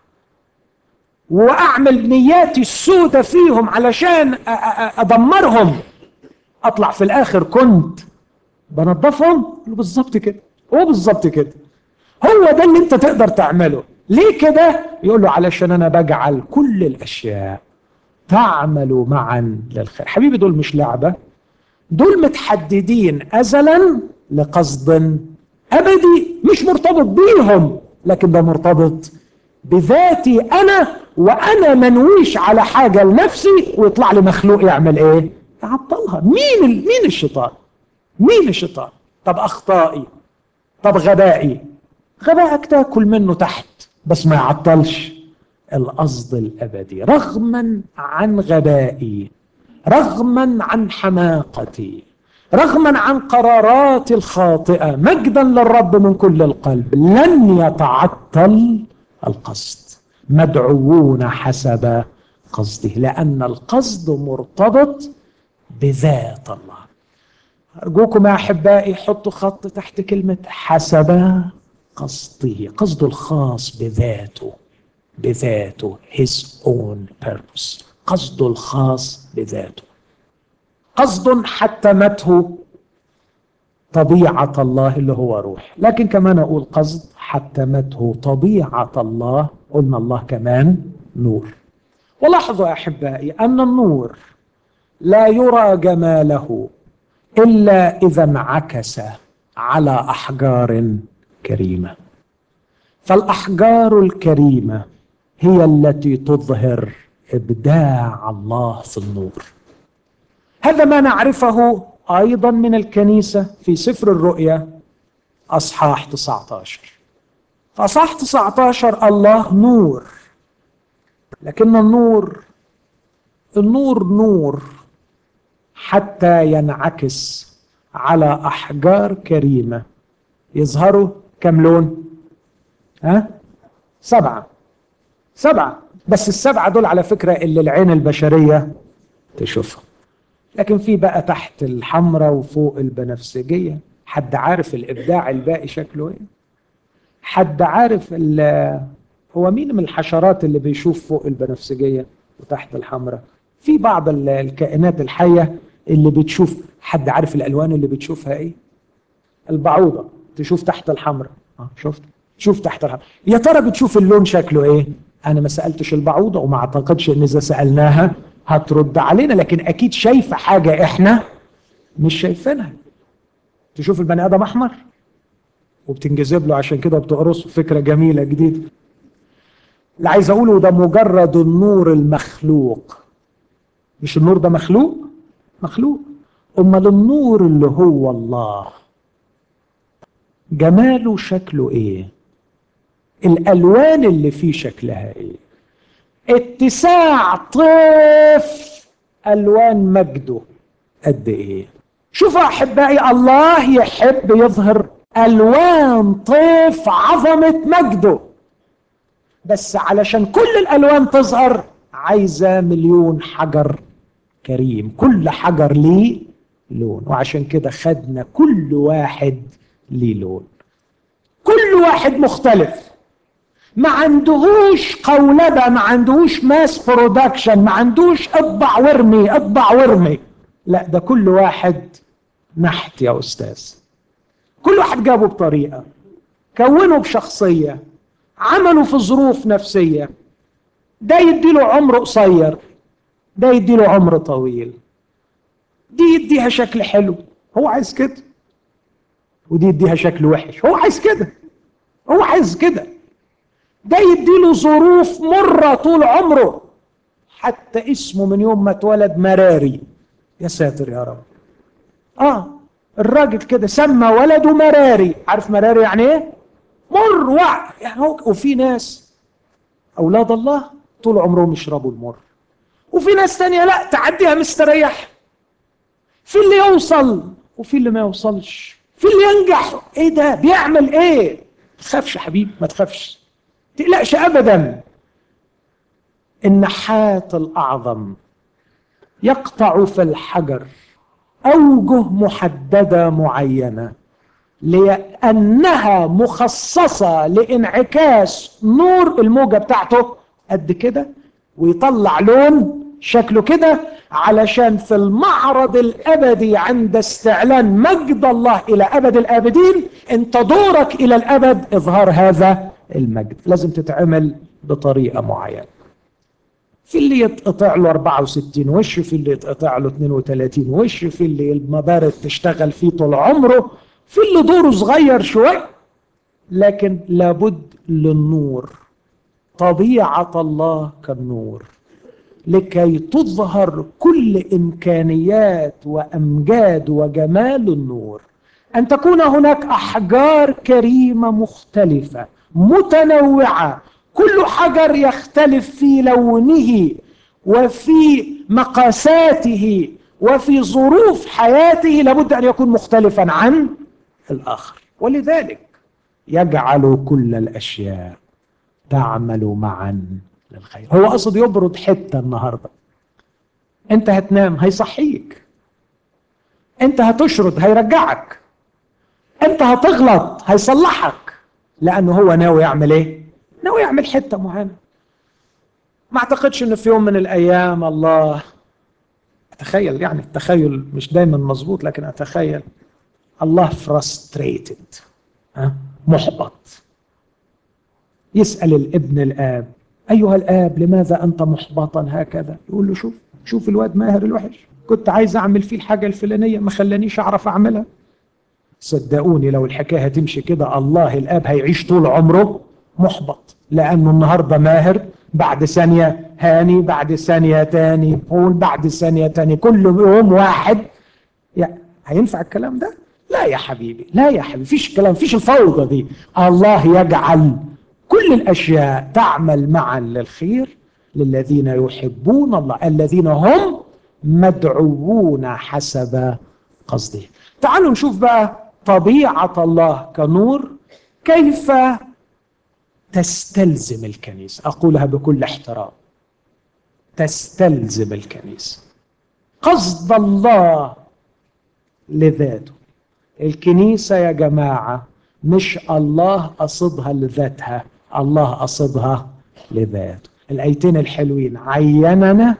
Speaker 1: واعمل نياتي السودة فيهم علشان ادمرهم اطلع في الاخر كنت بنظفهم بالظبط كده هو بالظبط كده هو ده اللي انت تقدر تعمله ليه كده يقول له علشان انا بجعل كل الاشياء تعمل معا للخير حبيبي دول مش لعبه دول متحددين ازلا لقصد ابدي مش مرتبط بيهم لكن ده مرتبط بذاتي انا وانا منويش على حاجه لنفسي ويطلع لي مخلوق يعمل ايه يعطلها مين ال... مين الشيطان مين الشيطان طب اخطائي طب غبائي غبائك تاكل منه تحت بس ما يعطلش القصد الابدي رغما عن غبائي رغما عن حماقتي رغما عن قراراتي الخاطئه مجدا للرب من كل القلب لن يتعطل القصد مدعوون حسب قصده لان القصد مرتبط بذات الله ارجوكم يا احبائي حطوا خط تحت كلمه حسب قصده قصده الخاص بذاته بذاته his own purpose قصده الخاص بذاته قصد حتمته طبيعة الله اللي هو روح لكن كمان أقول قصد حتمته طبيعة الله قلنا الله كمان نور ولاحظوا يا أحبائي أن النور لا يرى جماله إلا إذا انعكس على أحجار كريمة فالأحجار الكريمة هي التي تظهر إبداع الله في النور هذا ما نعرفه ايضا من الكنيسه في سفر الرؤيا اصحاح 19 فاصحاح 19 الله نور لكن النور النور نور حتى ينعكس على احجار كريمه يظهروا كم لون ها سبعه سبعه بس السبعه دول على فكره اللي العين البشريه تشوفها لكن في بقى تحت الحمراء وفوق البنفسجية حد عارف الإبداع الباقي شكله إيه؟ حد عارف هو مين من الحشرات اللي بيشوف فوق البنفسجية وتحت الحمراء؟ في بعض الكائنات الحية اللي بتشوف حد عارف الألوان اللي بتشوفها إيه؟ البعوضة تشوف تحت الحمراء اه شفت شوف تحت الحمراء يا ترى بتشوف اللون شكله ايه انا ما سالتش البعوضه وما اعتقدش ان اذا سالناها هترد علينا لكن اكيد شايفه حاجه احنا مش شايفينها تشوف البني ادم احمر وبتنجذب له عشان كده بتقرصه فكره جميله جديده اللي عايز اقوله ده مجرد النور المخلوق مش النور ده مخلوق مخلوق امال النور اللي هو الله جماله شكله ايه الالوان اللي فيه شكلها ايه اتساع طيف الوان مجده قد ايه شوفوا احبائي الله يحب يظهر الوان طيف عظمه مجده بس علشان كل الالوان تظهر عايزه مليون حجر كريم كل حجر ليه لون وعشان كده خدنا كل واحد ليه لون كل واحد مختلف ما عندهوش قولبة ما عندهوش ماس برودكشن ما عندهوش اطبع وارمي اطبع وارمي لا ده كل واحد نحت يا استاذ كل واحد جابه بطريقة كونه بشخصية عمله في ظروف نفسية ده يديله عمر قصير ده يديله عمر طويل دي يديها شكل حلو هو عايز كده ودي يديها شكل وحش هو عايز كده هو عايز كده ده يديله ظروف مرة طول عمره حتى اسمه من يوم ما اتولد مراري يا ساتر يا رب اه الراجل كده سمى ولده مراري عارف مراري يعني ايه مر وع يعني هو وفي ناس اولاد الله طول عمرهم يشربوا المر وفي ناس تانية لا تعديها مستريح في اللي يوصل وفي اللي ما يوصلش في اللي ينجح ايه ده بيعمل ايه ما تخافش يا حبيبي ما تخافش تقلقش ابدا النحات الاعظم يقطع في الحجر اوجه محدده معينه لانها مخصصه لانعكاس نور الموجه بتاعته قد كده ويطلع لون شكله كده علشان في المعرض الابدي عند استعلان مجد الله الى ابد الابدين انت دورك الى الابد اظهار هذا المجد لازم تتعمل بطريقه معينه في اللي يتقطع له 64 وش في اللي يتقطع له 32 وش في اللي المبارد تشتغل فيه طول عمره في اللي دوره صغير شويه لكن لابد للنور طبيعه الله كالنور لكي تظهر كل امكانيات وامجاد وجمال النور ان تكون هناك احجار كريمه مختلفه متنوعه كل حجر يختلف في لونه وفي مقاساته وفي ظروف حياته لابد ان يكون مختلفا عن الاخر ولذلك يجعل كل الاشياء تعمل معا للخير هو قصد يبرد حته النهارده انت هتنام هيصحيك انت هتشرد هيرجعك انت هتغلط هيصلحك لانه هو ناوي يعمل ايه ناوي يعمل حته معينه ما اعتقدش ان في يوم من الايام الله اتخيل يعني التخيل مش دايما مظبوط لكن اتخيل الله فرستريتد محبط يسال الابن الاب ايها الاب لماذا انت محبطا هكذا يقول له شوف شوف الواد ماهر الوحش كنت عايز اعمل فيه الحاجه الفلانيه ما خلانيش اعرف اعملها صدقوني لو الحكايه هتمشي كده الله الاب هيعيش طول عمره محبط لانه النهارده ماهر بعد ثانيه هاني بعد ثانيه تاني بول بعد ثانيه تاني كل يوم واحد يعني هينفع الكلام ده لا يا حبيبي لا يا حبيبي فيش كلام فيش الفوضى دي الله يجعل كل الاشياء تعمل معا للخير للذين يحبون الله الذين هم مدعوون حسب قصده تعالوا نشوف بقى طبيعه الله كنور كيف تستلزم الكنيسه اقولها بكل احترام تستلزم الكنيسه قصد الله لذاته الكنيسه يا جماعه مش الله قصدها لذاتها الله قصدها لذاته الايتين الحلوين عيننا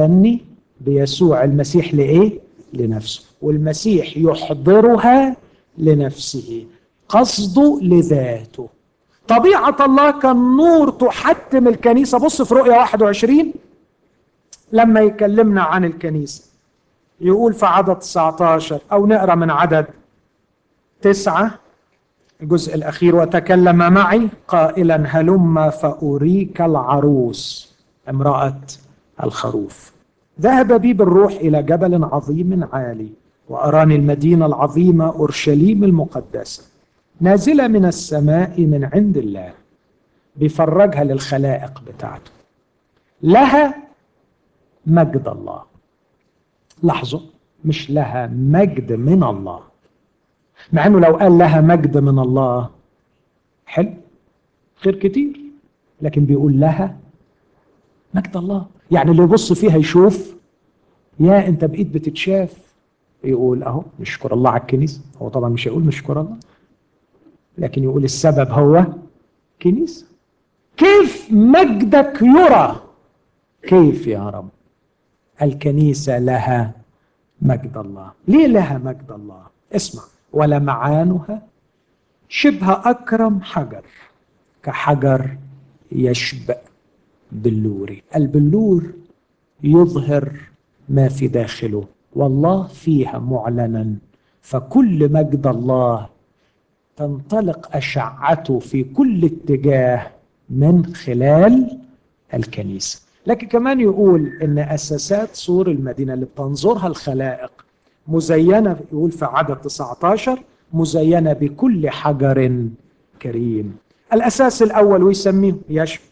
Speaker 1: للتبني بيسوع المسيح لايه لنفسه والمسيح يحضرها لنفسه قصده لذاته طبيعة الله كالنور تحتم الكنيسة بص في رؤية 21 لما يكلمنا عن الكنيسة يقول في عدد 19 أو نقرأ من عدد تسعة الجزء الأخير وتكلم معي قائلا هلم فأريك العروس امرأة الخروف ذهب بي بالروح إلى جبل عظيم عالي وأراني المدينة العظيمة أورشليم المقدسة نازلة من السماء من عند الله بيفرجها للخلائق بتاعته لها مجد الله لاحظوا مش لها مجد من الله مع انه لو قال لها مجد من الله حلو خير كتير لكن بيقول لها مجد الله يعني اللي يبص فيها يشوف يا انت بقيت بتتشاف يقول اهو نشكر الله على الكنيسه هو طبعا مش هيقول نشكر الله لكن يقول السبب هو كنيسه كيف مجدك يرى كيف يا رب الكنيسه لها مجد الله ليه لها مجد الله اسمع ولمعانها شبه اكرم حجر كحجر يشبأ بلور البلور يظهر ما في داخله والله فيها معلنا فكل مجد الله تنطلق اشعته في كل اتجاه من خلال الكنيسه لكن كمان يقول ان اساسات سور المدينه اللي بتنظرها الخلائق مزينه يقول في عدد 19 مزينه بكل حجر كريم الاساس الاول ويسميه يشبه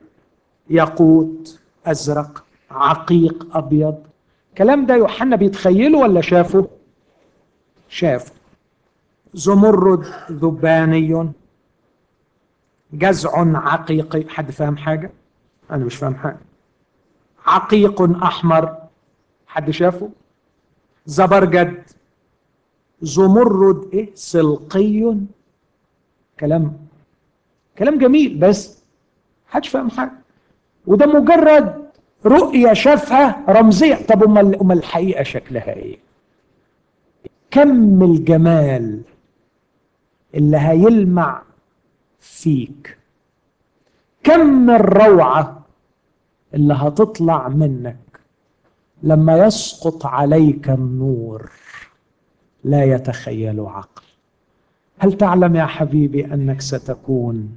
Speaker 1: ياقوت ازرق عقيق ابيض الكلام ده يوحنا بيتخيله ولا شافه شافه زمرد ذباني جزع عقيقي حد فاهم حاجه انا مش فاهم حاجه عقيق احمر حد شافه زبرجد زمرد ايه سلقي كلام كلام جميل بس حدش فاهم حاجه وده مجرد رؤية شافها رمزية طب امال امال الحقيقة شكلها ايه كم الجمال اللي هيلمع فيك كم الروعة اللي هتطلع منك لما يسقط عليك النور لا يتخيل عقل هل تعلم يا حبيبي انك ستكون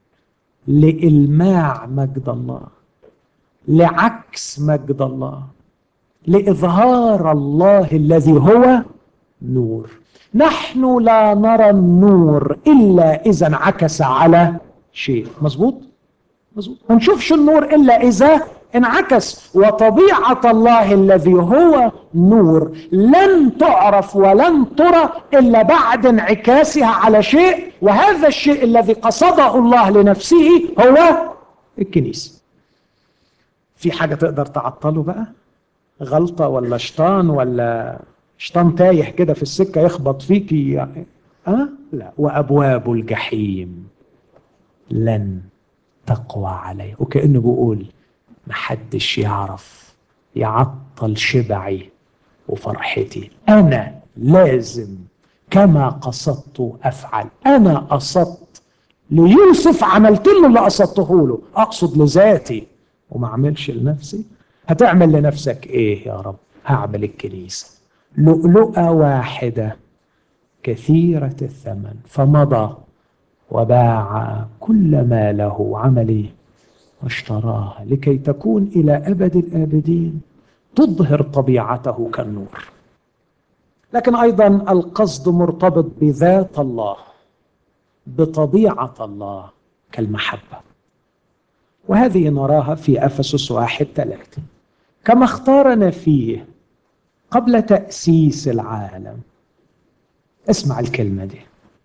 Speaker 1: لإلماع مجد الله لعكس مجد الله لإظهار الله الذي هو نور نحن لا نرى النور إلا إذا انعكس على شيء مظبوط مظبوط ما نشوفش النور إلا إذا انعكس وطبيعة الله الذي هو نور لن تعرف ولن ترى إلا بعد انعكاسها على شيء وهذا الشيء الذي قصده الله لنفسه هو الكنيسة في حاجة تقدر تعطله بقى غلطة ولا شيطان ولا شيطان تايه كده في السكة يخبط فيك يعني. أه؟ لا وأبواب الجحيم لن تقوى عليه وكأنه بيقول محدش يعرف يعطل شبعي وفرحتي انا لازم كما قصدت افعل انا قصدت ليوسف عملت له اللي قصدته له اقصد لذاتي وما اعملش لنفسي هتعمل لنفسك ايه يا رب هعمل الكنيسه لؤلؤه واحده كثيره الثمن فمضى وباع كل ما له عمل واشتراها لكي تكون الى ابد الابدين تظهر طبيعته كالنور لكن ايضا القصد مرتبط بذات الله بطبيعه الله كالمحبه وهذه نراها في افسس واحد ثلاثه كما اختارنا فيه قبل تاسيس العالم اسمع الكلمه دي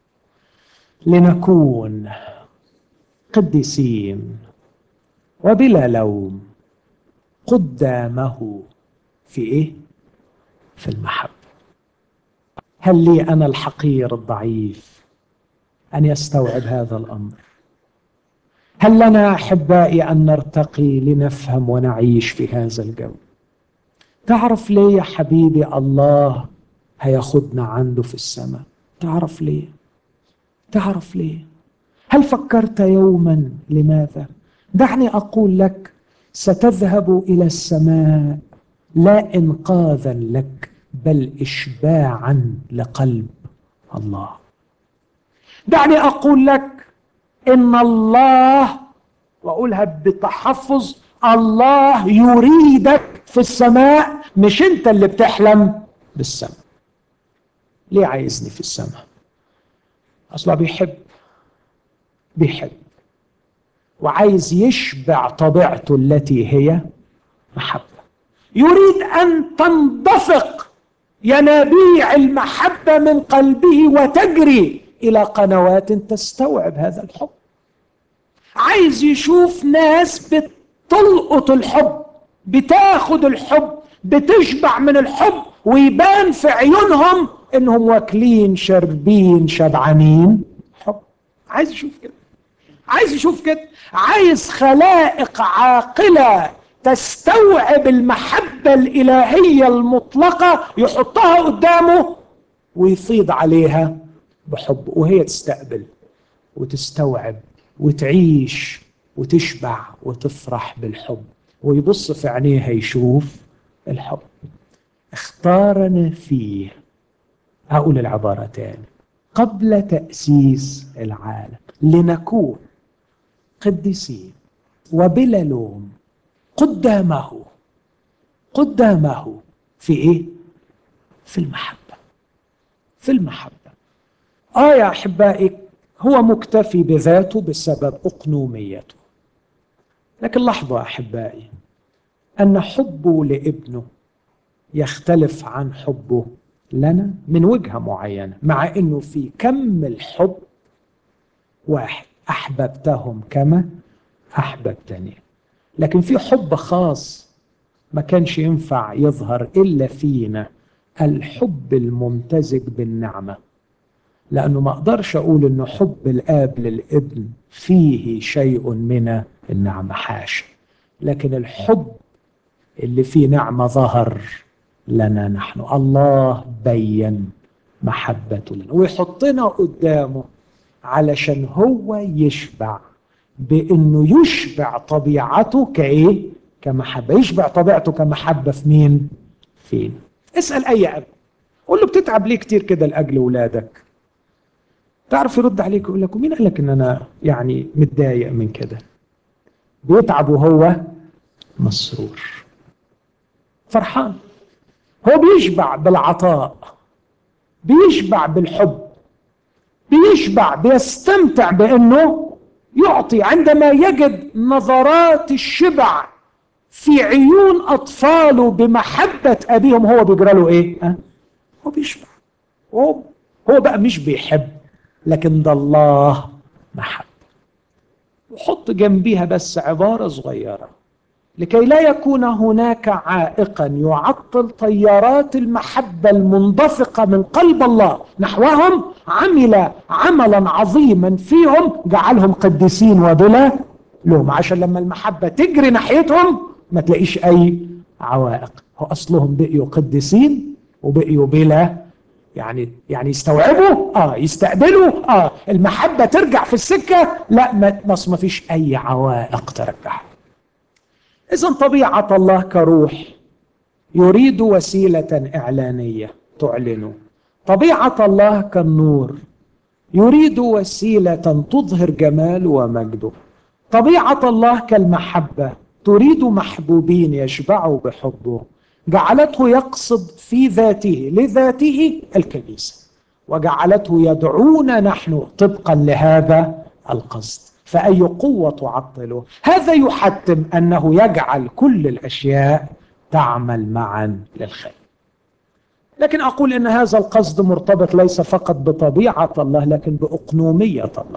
Speaker 1: لنكون قديسين وبلا لوم قدامه في ايه في المحبه هل لي انا الحقير الضعيف ان يستوعب هذا الامر هل لنا احبائي ان نرتقي لنفهم ونعيش في هذا الجو تعرف ليه يا حبيبي الله هياخدنا عنده في السماء تعرف ليه تعرف ليه هل فكرت يوما لماذا دعني اقول لك ستذهب الى السماء لا انقاذا لك بل اشباعا لقلب الله دعني اقول لك ان الله واقولها بتحفظ الله يريدك في السماء مش انت اللي بتحلم بالسماء ليه عايزني في السماء اصلا بيحب بيحب وعايز يشبع طبيعته التي هي محبه يريد ان تنضفق ينابيع المحبه من قلبه وتجري الى قنوات تستوعب هذا الحب عايز يشوف ناس بتلقط الحب بتاخد الحب بتشبع من الحب ويبان في عيونهم انهم واكلين شاربين شبعانين حب عايز يشوف كده عايز يشوف كده عايز خلائق عاقله تستوعب المحبه الالهيه المطلقه يحطها قدامه ويفيض عليها بحب وهي تستقبل وتستوعب وتعيش وتشبع وتفرح بالحب ويبص في عينيها يشوف الحب اختارنا فيه هقول العبارة تاني قبل تأسيس العالم لنكون قديسين وبلا لوم قدامه قدامه في ايه في المحبة في المحبة اه يا احبائي هو مكتفي بذاته بسبب اقنوميته لكن لحظة احبائي ان حبه لابنه يختلف عن حبه لنا من وجهة معينة مع انه في كم الحب واحد احببتهم كما احببتني لكن في حب خاص ما كانش ينفع يظهر الا فينا الحب الممتزج بالنعمه لانه ما اقدرش اقول انه حب الاب للابن فيه شيء من النعمه حاشا لكن الحب اللي فيه نعمه ظهر لنا نحن الله بين محبته لنا ويحطنا قدامه علشان هو يشبع بانه يشبع طبيعته كايه كمحبه يشبع طبيعته كمحبه في مين فين اسال اي اب قول له بتتعب ليه كتير كده لاجل اولادك تعرف يرد عليك يقول لك ومين قال لك ان انا يعني متضايق من كده بيتعب وهو مسرور فرحان هو بيشبع بالعطاء بيشبع بالحب بيشبع بيستمتع بانه يعطي عندما يجد نظرات الشبع في عيون اطفاله بمحبه ابيهم هو بيجرى له ايه؟ أه؟ هو بيشبع هو هو بقى مش بيحب لكن ده الله محب وحط جنبيها بس عباره صغيره لكي لا يكون هناك عائقا يعطل طيارات المحبه المنبثقه من قلب الله نحوهم عمل عملا عظيما فيهم جعلهم قديسين وبلا لوم عشان لما المحبه تجري ناحيتهم ما تلاقيش اي عوائق هو اصلهم بقيوا قديسين وبقيوا بلا يعني يعني يستوعبوا اه يستقبلوا اه المحبه ترجع في السكه لا ما ما فيش اي عوائق ترجعها اذا طبيعه الله كروح يريد وسيله اعلانيه تعلنه طبيعه الله كالنور يريد وسيله تظهر جماله ومجده طبيعه الله كالمحبه تريد محبوبين يشبعوا بحبه جعلته يقصد في ذاته لذاته الكنيسه وجعلته يدعونا نحن طبقا لهذا القصد فاي قوه تعطله هذا يحتم انه يجعل كل الاشياء تعمل معا للخير لكن اقول ان هذا القصد مرتبط ليس فقط بطبيعه الله لكن باقنوميه الله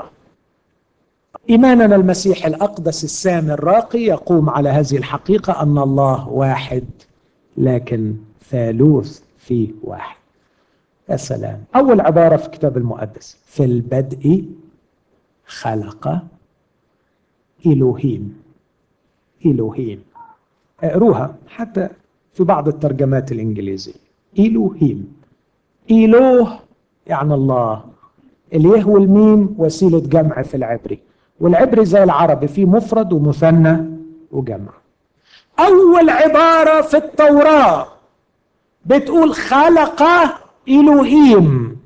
Speaker 1: ايماننا المسيح الاقدس السامي الراقي يقوم على هذه الحقيقه ان الله واحد لكن ثالوث في واحد يا سلام اول عباره في الكتاب المقدس في البدء خلق إلوهيم إلوهيم اقروها حتى في بعض الترجمات الإنجليزية إلوهيم إله يعني الله اليه والميم وسيلة جمع في العبري والعبري زي العربي فيه مفرد ومثنى وجمع أول عبارة في التوراة بتقول خلق إلهيم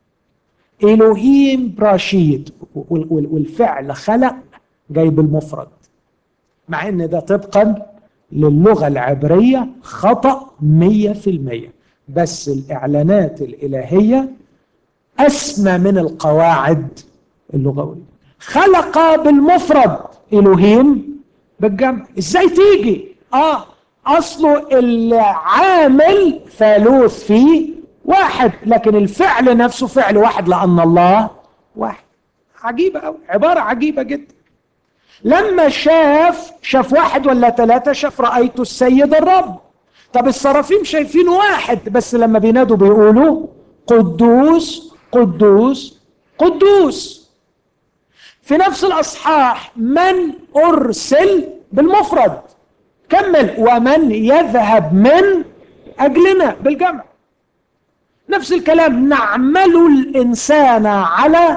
Speaker 1: إلهيم براشيد والفعل خلق جاي بالمفرد مع ان ده طبقا للغة العبرية خطأ مية في المية بس الإعلانات الإلهية أسمى من القواعد اللغوية خلق بالمفرد إلهيم بالجمع إزاي تيجي آه أصله العامل ثالوث فيه واحد لكن الفعل نفسه فعل واحد لأن الله واحد عجيبة أوي عبارة عجيبة جدا لما شاف شاف واحد ولا ثلاثة شاف رأيت السيد الرب طب الصرافيم شايفين واحد بس لما بينادوا بيقولوا قدوس قدوس قدوس في نفس الأصحاح من أرسل بالمفرد كمل ومن يذهب من أجلنا بالجمع نفس الكلام نعمل الإنسان على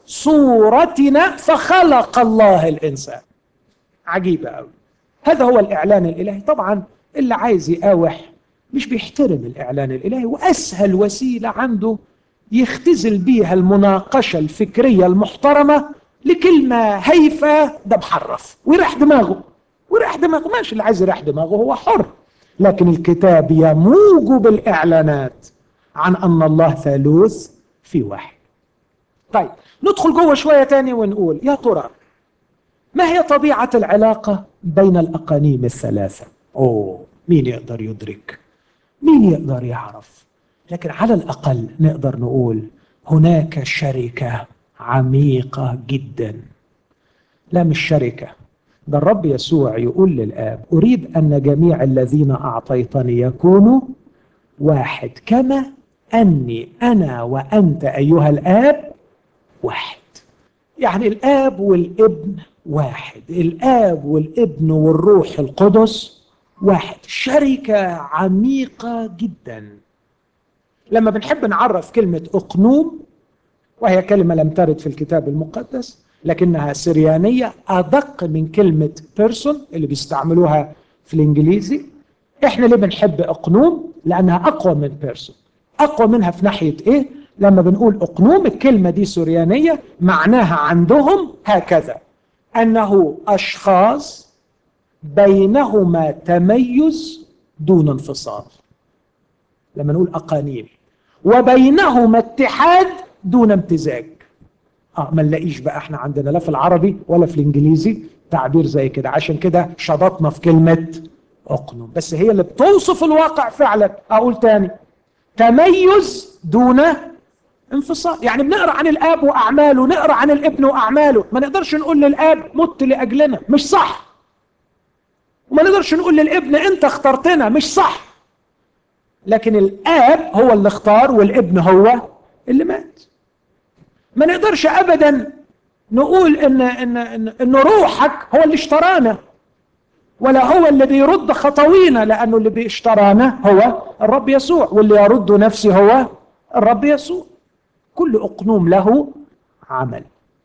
Speaker 1: صورتنا فخلق الله الإنسان عجيبة أوي هذا هو الإعلان الإلهي طبعا اللي عايز يقاوح مش بيحترم الإعلان الإلهي وأسهل وسيلة عنده يختزل بيها المناقشة الفكرية المحترمة لكلمة هيفة ده محرف ويريح دماغه ويريح دماغه ماشي اللي عايز يريح دماغه هو حر لكن الكتاب يموج بالإعلانات عن أن الله ثالوث في واحد طيب ندخل جوه شوية تاني ونقول يا ترى ما هي طبيعة العلاقة بين الأقانيم الثلاثة أوه مين يقدر يدرك مين يقدر يعرف لكن على الأقل نقدر نقول هناك شركة عميقة جدا لا مش شركة ده الرب يسوع يقول للآب أريد أن جميع الذين أعطيتني يكونوا واحد كما أني أنا وأنت أيها الآب واحد يعني الآب والابن واحد الآب والابن والروح القدس واحد شركة عميقة جدا لما بنحب نعرف كلمة أقنوم وهي كلمة لم ترد في الكتاب المقدس لكنها سريانية أدق من كلمة بيرسون اللي بيستعملوها في الإنجليزي إحنا ليه بنحب أقنوم لأنها أقوى من بيرسون أقوى منها في ناحية إيه لما بنقول أقنوم الكلمة دي سريانية معناها عندهم هكذا أنه أشخاص بينهما تميز دون انفصال لما نقول أقانيم وبينهما اتحاد دون امتزاج اه ما نلاقيش بقى احنا عندنا لا في العربي ولا في الانجليزي تعبير زي كده عشان كده شبطنا في كلمة اقنم بس هي اللي بتوصف الواقع فعلا اقول تاني تميز دون انفصال يعني بنقرا عن الاب واعماله نقرا عن الابن واعماله ما نقدرش نقول للاب مت لاجلنا مش صح وما نقدرش نقول للابن انت اخترتنا مش صح لكن الاب هو اللي اختار والابن هو اللي مات ما نقدرش ابدا نقول ان ان ان, إن روحك هو اللي اشترانا ولا هو اللي بيرد خطوينا لانه اللي بيشترانا هو الرب يسوع واللي يرد نفسي هو الرب يسوع كل اقنوم له عمل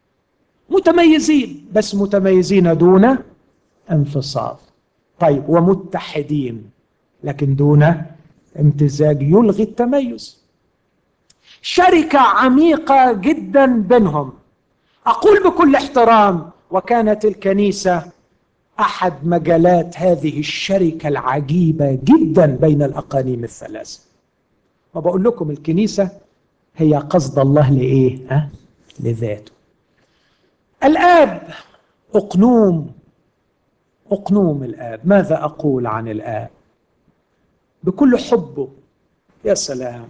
Speaker 1: متميزين بس متميزين دون انفصال طيب ومتحدين لكن دون امتزاج يلغي التميز شركة عميقة جدا بينهم أقول بكل احترام وكانت الكنيسة أحد مجالات هذه الشركة العجيبة جدا بين الأقانيم الثلاثة وبقول لكم الكنيسة هي قصد الله لإيه؟ ها؟ لذاته الآب أقنوم أقنوم الآب ماذا أقول عن الآب بكل حبه يا سلام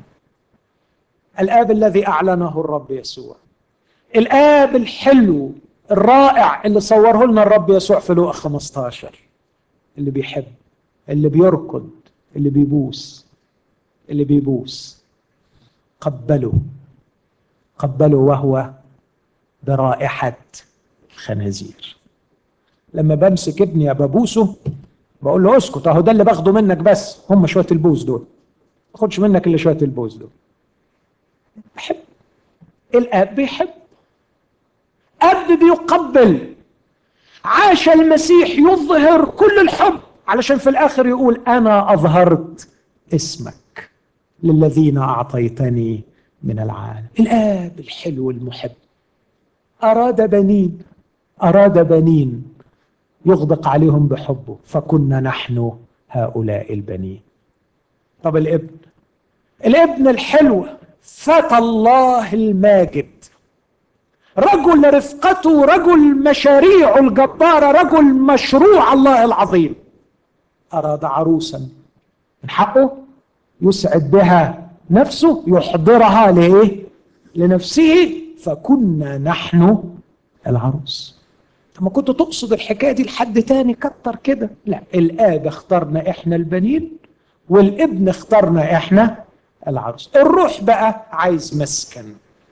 Speaker 1: الآب الذي أعلنه الرب يسوع الآب الحلو الرائع اللي صوره لنا الرب يسوع في لوقا 15 اللي بيحب اللي بيركض اللي بيبوس اللي بيبوس قبله قبله وهو برائحة الخنازير لما بمسك ابني ببوسه بقول له اسكت اهو ده اللي باخده منك بس هم شويه البوس دول ما اخدش منك الا شويه البوس دول بحب الاب بيحب اب بيقبل عاش المسيح يظهر كل الحب علشان في الاخر يقول انا اظهرت اسمك للذين اعطيتني من العالم الاب الحلو المحب اراد بنين اراد بنين يغدق عليهم بحبه فكنا نحن هؤلاء البنين طب الابن الابن الحلو فتى الله الماجد رجل رفقته رجل مشاريعه الجبارة رجل مشروع الله العظيم أراد عروسا من حقه يسعد بها نفسه يحضرها لإيه؟ لنفسه فكنا نحن العروس ما كنت تقصد الحكاية دي لحد تاني كتر كده لا الآب اخترنا إحنا البنين والابن اخترنا إحنا العروس الروح بقى عايز مسكن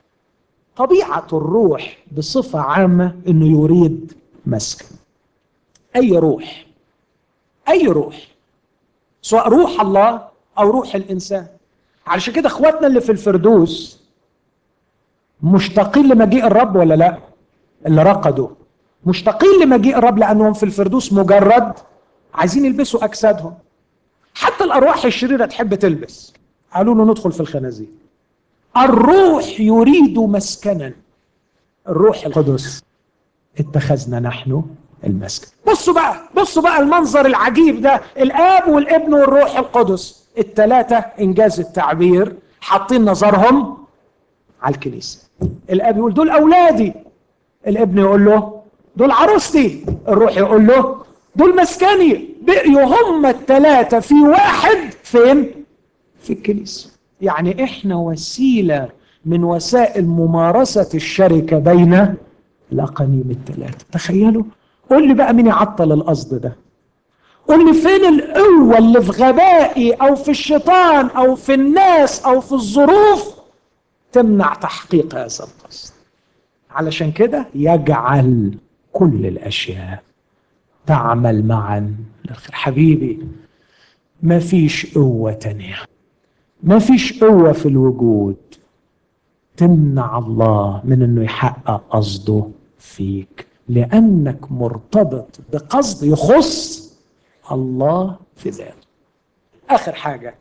Speaker 1: طبيعة الروح بصفة عامة انه يريد مسكن اي روح اي روح سواء روح الله او روح الانسان علشان كده اخواتنا اللي في الفردوس مشتاقين لمجيء الرب ولا لا اللي رقدوا مشتاقين لمجيء الرب لانهم في الفردوس مجرد عايزين يلبسوا اجسادهم حتى الارواح الشريره تحب تلبس قالوا له ندخل في الخنازير الروح يريد مسكنا الروح القدس اتخذنا نحن المسكن بصوا بقى بصوا بقى المنظر العجيب ده الاب والابن والروح القدس الثلاثه انجاز التعبير حاطين نظرهم على الكنيسه الاب يقول دول اولادي الابن يقول له دول عروستي الروح يقول له دول مسكني بقيوا هم الثلاثه في واحد فين في الكنيسه يعني احنا وسيله من وسائل ممارسه الشركه بين الاقانيم الثلاثه تخيلوا قول لي بقى مين يعطل القصد ده قول لي فين القوه اللي في غبائي او في الشيطان او في الناس او في الظروف تمنع تحقيق هذا القصد علشان كده يجعل كل الاشياء تعمل معا للخير حبيبي ما فيش قوه تانيه ما فيش قوة في الوجود تمنع الله من انه يحقق قصده فيك لانك مرتبط بقصد يخص الله في ذاته اخر حاجة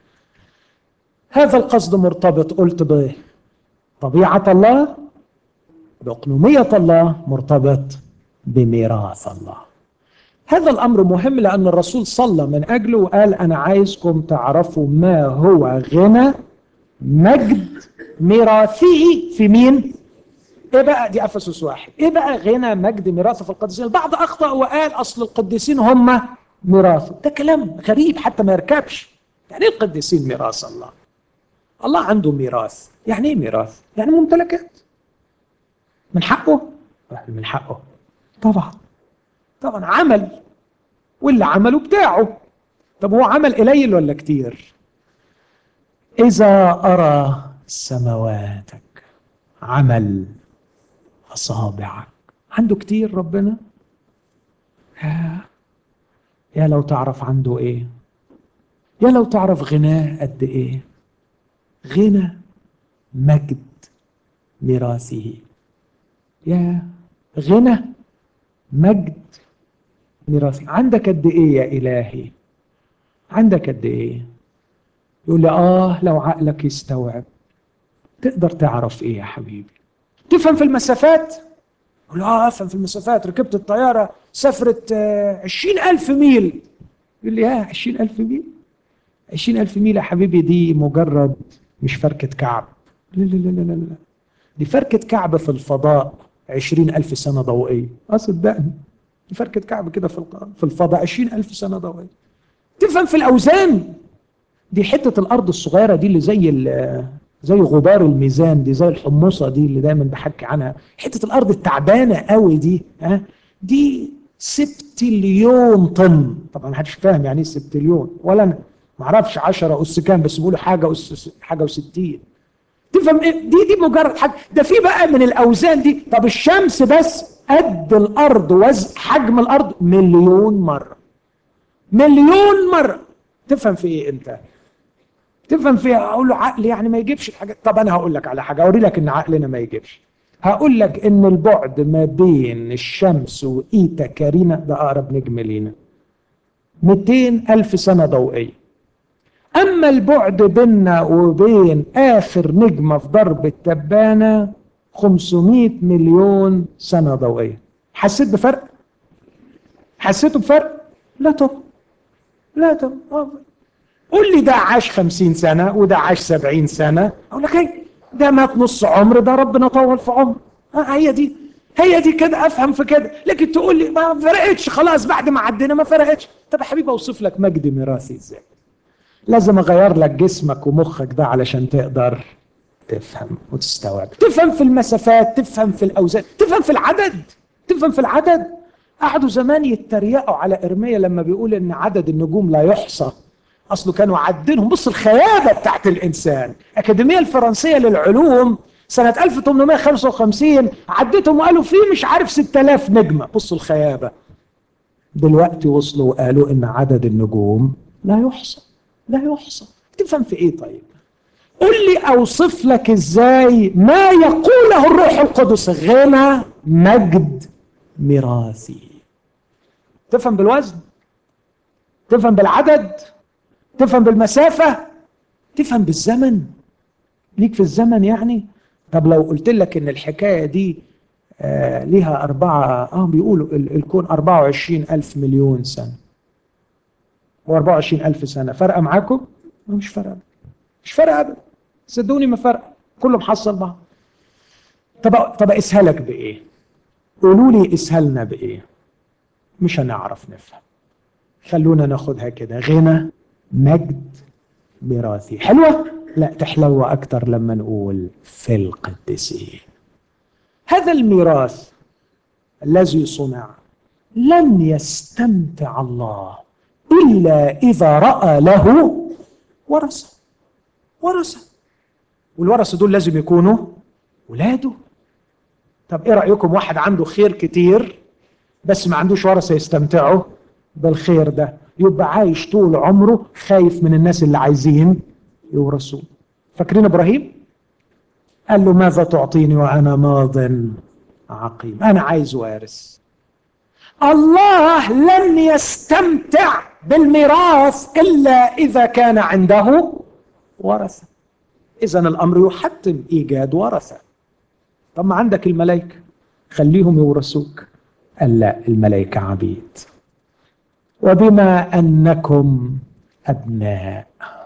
Speaker 1: هذا القصد مرتبط قلت به طبيعة الله بأقنومية الله مرتبط بميراث الله هذا الامر مهم لان الرسول صلى من اجله وقال انا عايزكم تعرفوا ما هو غنى مجد ميراثه في مين؟ ايه بقى دي افسس واحد ايه بقى غنى مجد ميراثه في القديسين البعض اخطا وقال اصل القديسين هم ميراثه ده كلام غريب حتى ما يركبش يعني ايه القديسين ميراث الله الله عنده ميراث يعني ايه ميراث يعني ممتلكات من حقه من حقه طبعا طبعا عمل واللي عمله بتاعه طب هو عمل قليل ولا كتير اذا ارى سماواتك عمل اصابعك عنده كتير ربنا يا يا لو تعرف عنده ايه يا لو تعرف غناه قد ايه غنى مجد ميراثه يا غنى مجد ميراثي عندك قد ايه يا الهي عندك قد ايه يقول لي اه لو عقلك يستوعب تقدر تعرف ايه يا حبيبي تفهم في المسافات يقول اه افهم في المسافات ركبت الطياره سافرت عشرين ألف ميل يقول لي اه عشرين ألف ميل عشرين ألف ميل يا حبيبي دي مجرد مش فركة كعب لا لا لا لا لا دي فركة كعب في الفضاء عشرين ألف سنة ضوئية اه صدقني دي فركة كعب كده في في الفضاء عشرين ألف سنة ضوئية تفهم في الأوزان دي حتة الأرض الصغيرة دي اللي زي زي غبار الميزان دي زي الحمصة دي اللي دايما بحكي عنها حتة الأرض التعبانة قوي دي ها دي سبتليون طن طبعا ما حدش فاهم يعني ايه سبتليون ولا انا ما اعرفش 10 اس كام بس بيقولوا حاجه اس حاجه و60 تفهم ايه دي دي مجرد حاجه ده في بقى من الاوزان دي طب الشمس بس قد الارض وزن حجم الارض مليون مره مليون مره تفهم في ايه انت تفهم فيها اقول له عقل يعني ما يجيبش الحاجات طب انا هقول لك على حاجه اوري لك ان عقلنا ما يجيبش هقول لك ان البعد ما بين الشمس وايتا كارينا ده اقرب نجم لينا 200 الف سنه ضوئيه اما البعد بيننا وبين اخر نجمه في درب التبانه 500 مليون سنه ضوئيه حسيت بفرق حسيتوا بفرق لا طبعا لا طبعا قول لي ده عاش خمسين سنة وده عاش سبعين سنة أقول لك ايه ده مات نص عمر ده ربنا طول في عمر آه هي دي هي دي كده افهم في كده لكن تقول لي ما فرقتش خلاص بعد ما عدينا ما فرقتش طب يا حبيبي اوصف لك مجد ميراثي ازاي لازم اغير لك جسمك ومخك ده علشان تقدر تفهم وتستوعب تفهم في المسافات تفهم في الاوزان تفهم في العدد تفهم في العدد قعدوا زمان يتريقوا على ارميا لما بيقول ان عدد النجوم لا يحصى اصله كانوا عدينهم بص الخيابه بتاعت الانسان الاكاديميه الفرنسيه للعلوم سنه 1855 عدتهم وقالوا في مش عارف 6000 نجمه بصوا الخيابه دلوقتي وصلوا وقالوا ان عدد النجوم لا يحصى لا يحصى تفهم في ايه طيب قل لي اوصف لك ازاي ما يقوله الروح القدس غنى مجد ميراثي تفهم بالوزن تفهم بالعدد تفهم بالمسافة تفهم بالزمن ليك في الزمن يعني طب لو قلت لك ان الحكاية دي آه ليها أربعة اه بيقولوا الكون 24 ألف مليون سنة و 24 ألف سنة فرقة معاكم؟ مش فرقة مش فرقة أبدا صدقوني ما فرق كله محصل بعض طب طب اقيسها لك بإيه؟ قولوا لي اسهلنا بإيه؟ مش هنعرف نفهم خلونا ناخدها كده غنى مجد ميراثي حلوة؟ لا تحلو أكتر لما نقول في القديسين هذا الميراث الذي صنع لن يستمتع الله إلا إذا رأى له ورثة ورثة والورثة دول لازم يكونوا ولاده طب ايه رأيكم واحد عنده خير كتير بس ما عندوش ورثة يستمتعوا بالخير ده يبقى عايش طول عمره خايف من الناس اللي عايزين يورثوه فاكرين ابراهيم قال له ماذا تعطيني وانا ماض عقيم انا عايز وارث الله لن يستمتع بالميراث الا اذا كان عنده ورثه اذا الامر يحتم ايجاد ورثه طب ما عندك الملائكه خليهم يورثوك قال لا الملائكه عبيد وبما انكم ابناء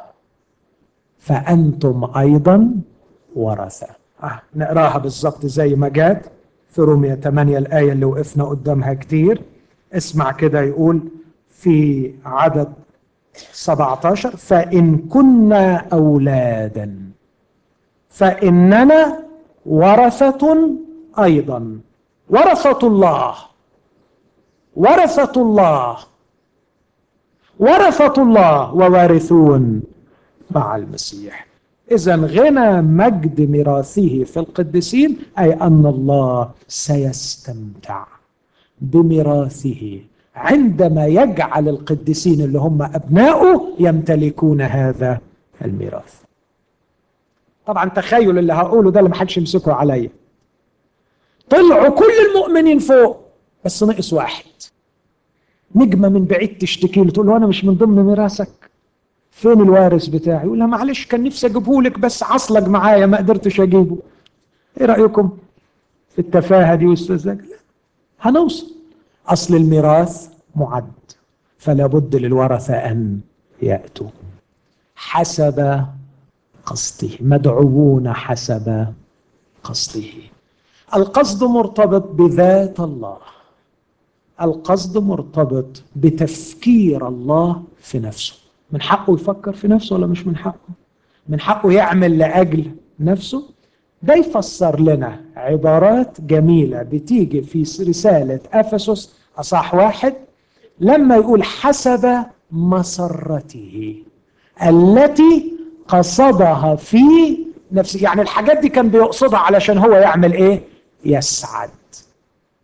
Speaker 1: فانتم ايضا ورثه آه نقراها بالظبط زي ما جات في رومية 8 الآية اللي وقفنا قدامها كتير اسمع كده يقول في عدد 17 فإن كنا أولادا فإننا ورثة أيضا ورثة الله ورثة الله ورثة الله ووارثون مع المسيح إذا غنى مجد ميراثه في القديسين أي أن الله سيستمتع بميراثه عندما يجعل القديسين اللي هم أبناؤه يمتلكون هذا الميراث طبعا تخيل اللي هقوله ده اللي محدش يمسكه عليا طلعوا كل المؤمنين فوق بس نقص واحد نجمة من بعيد تشتكي له تقول له أنا مش من ضمن ميراثك فين الوارث بتاعي يقول لها معلش كان نفسي اجيبه لك بس عصلك معايا ما قدرتش اجيبه ايه رايكم في التفاهه دي والسذاجه لا هنوصل اصل الميراث معد فلا بد للورثه ان ياتوا حسب قصده مدعوون حسب قصده القصد مرتبط بذات الله القصد مرتبط بتفكير الله في نفسه من حقه يفكر في نفسه ولا مش من حقه من حقه يعمل لأجل نفسه ده يفسر لنا عبارات جميلة بتيجي في رسالة أفسس أصح واحد لما يقول حسب مسرته التي قصدها في نفسه يعني الحاجات دي كان بيقصدها علشان هو يعمل ايه يسعد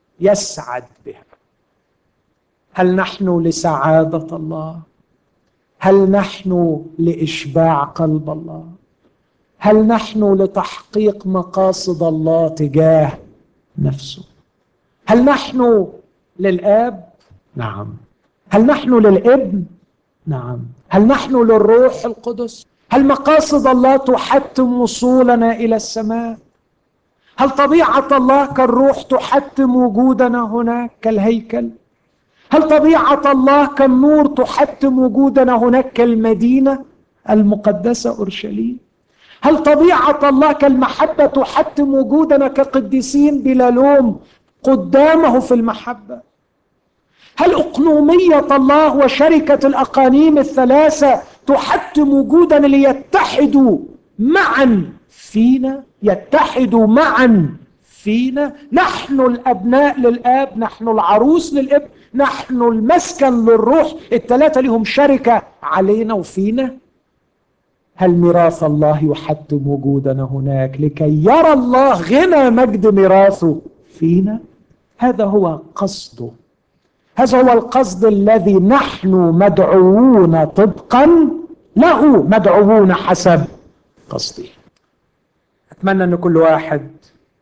Speaker 1: يسعد بها هل نحن لسعادة الله هل نحن لاشباع قلب الله هل نحن لتحقيق مقاصد الله تجاه نفسه هل نحن للاب نعم هل نحن للابن نعم هل نحن للروح القدس هل مقاصد الله تحتم وصولنا الى السماء هل طبيعه الله كالروح تحتم وجودنا هناك كالهيكل هل طبيعه الله كالنور تحتم وجودنا هناك كالمدينه المقدسه اورشليم هل طبيعه الله كالمحبه تحتم وجودنا كقديسين بلا لوم قدامه في المحبه هل اقنوميه الله وشركه الاقانيم الثلاثه تحتم وجودنا ليتحدوا معا فينا يتحدوا معا فينا نحن الابناء للاب نحن العروس للابن نحن المسكن للروح الثلاثه لهم شركه علينا وفينا هل ميراث الله يحتم وجودنا هناك لكي يرى الله غنى مجد ميراثه فينا هذا هو قصده هذا هو القصد الذي نحن مدعوون طبقا له مدعوون حسب قصده اتمنى ان كل واحد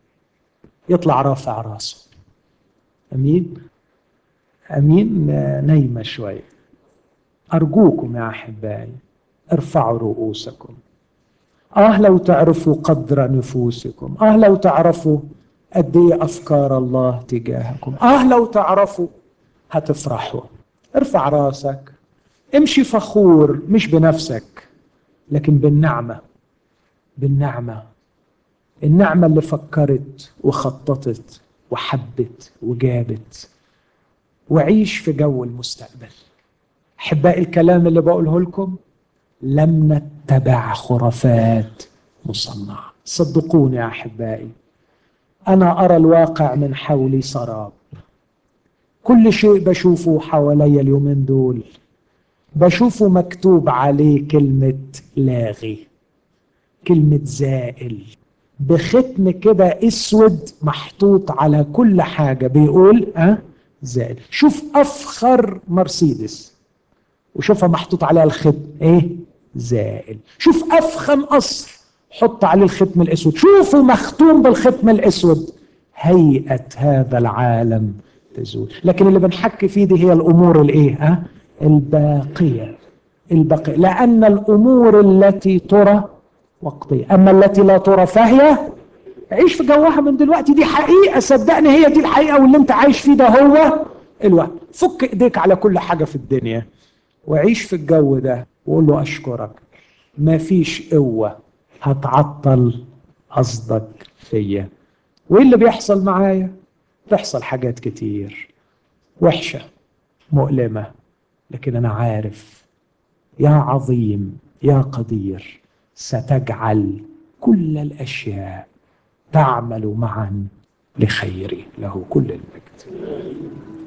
Speaker 1: يطلع رافع راسه امين امين نايمه شويه ارجوكم يا احبائي ارفعوا رؤوسكم اه لو تعرفوا قدر نفوسكم اه لو تعرفوا قد ايه افكار الله تجاهكم اه لو تعرفوا هتفرحوا ارفع راسك امشي فخور مش بنفسك لكن بالنعمه بالنعمه النعمه اللي فكرت وخططت وحبت وجابت وعيش في جو المستقبل احبائي الكلام اللي بقوله لكم لم نتبع خرافات مصنعه صدقوني يا احبائي انا ارى الواقع من حولي سراب كل شيء بشوفه حواليا اليومين دول بشوفه مكتوب عليه كلمة لاغي كلمة زائل بختم كده اسود محطوط على كل حاجة بيقول اه زائل شوف افخر مرسيدس وشوفها محطوط عليها الختم ايه زائل شوف افخم قصر حط عليه الختم الاسود شوفوا مختوم بالختم الاسود هيئة هذا العالم تزول لكن اللي بنحكي فيه دي هي الامور الايه ها الباقيه الباقيه لان الامور التي ترى وقتيه اما التي لا ترى فهي عيش في جوها من دلوقتي دي حقيقه صدقني هي دي الحقيقه واللي انت عايش فيه ده هو الوقت فك ايديك على كل حاجه في الدنيا وعيش في الجو ده وقول له اشكرك ما فيش قوه هتعطل قصدك فيا وايه اللي بيحصل معايا تحصل حاجات كتير وحشة مؤلمة لكن أنا عارف يا عظيم يا قدير ستجعل كل الأشياء تعمل معا لخيري له كل المجد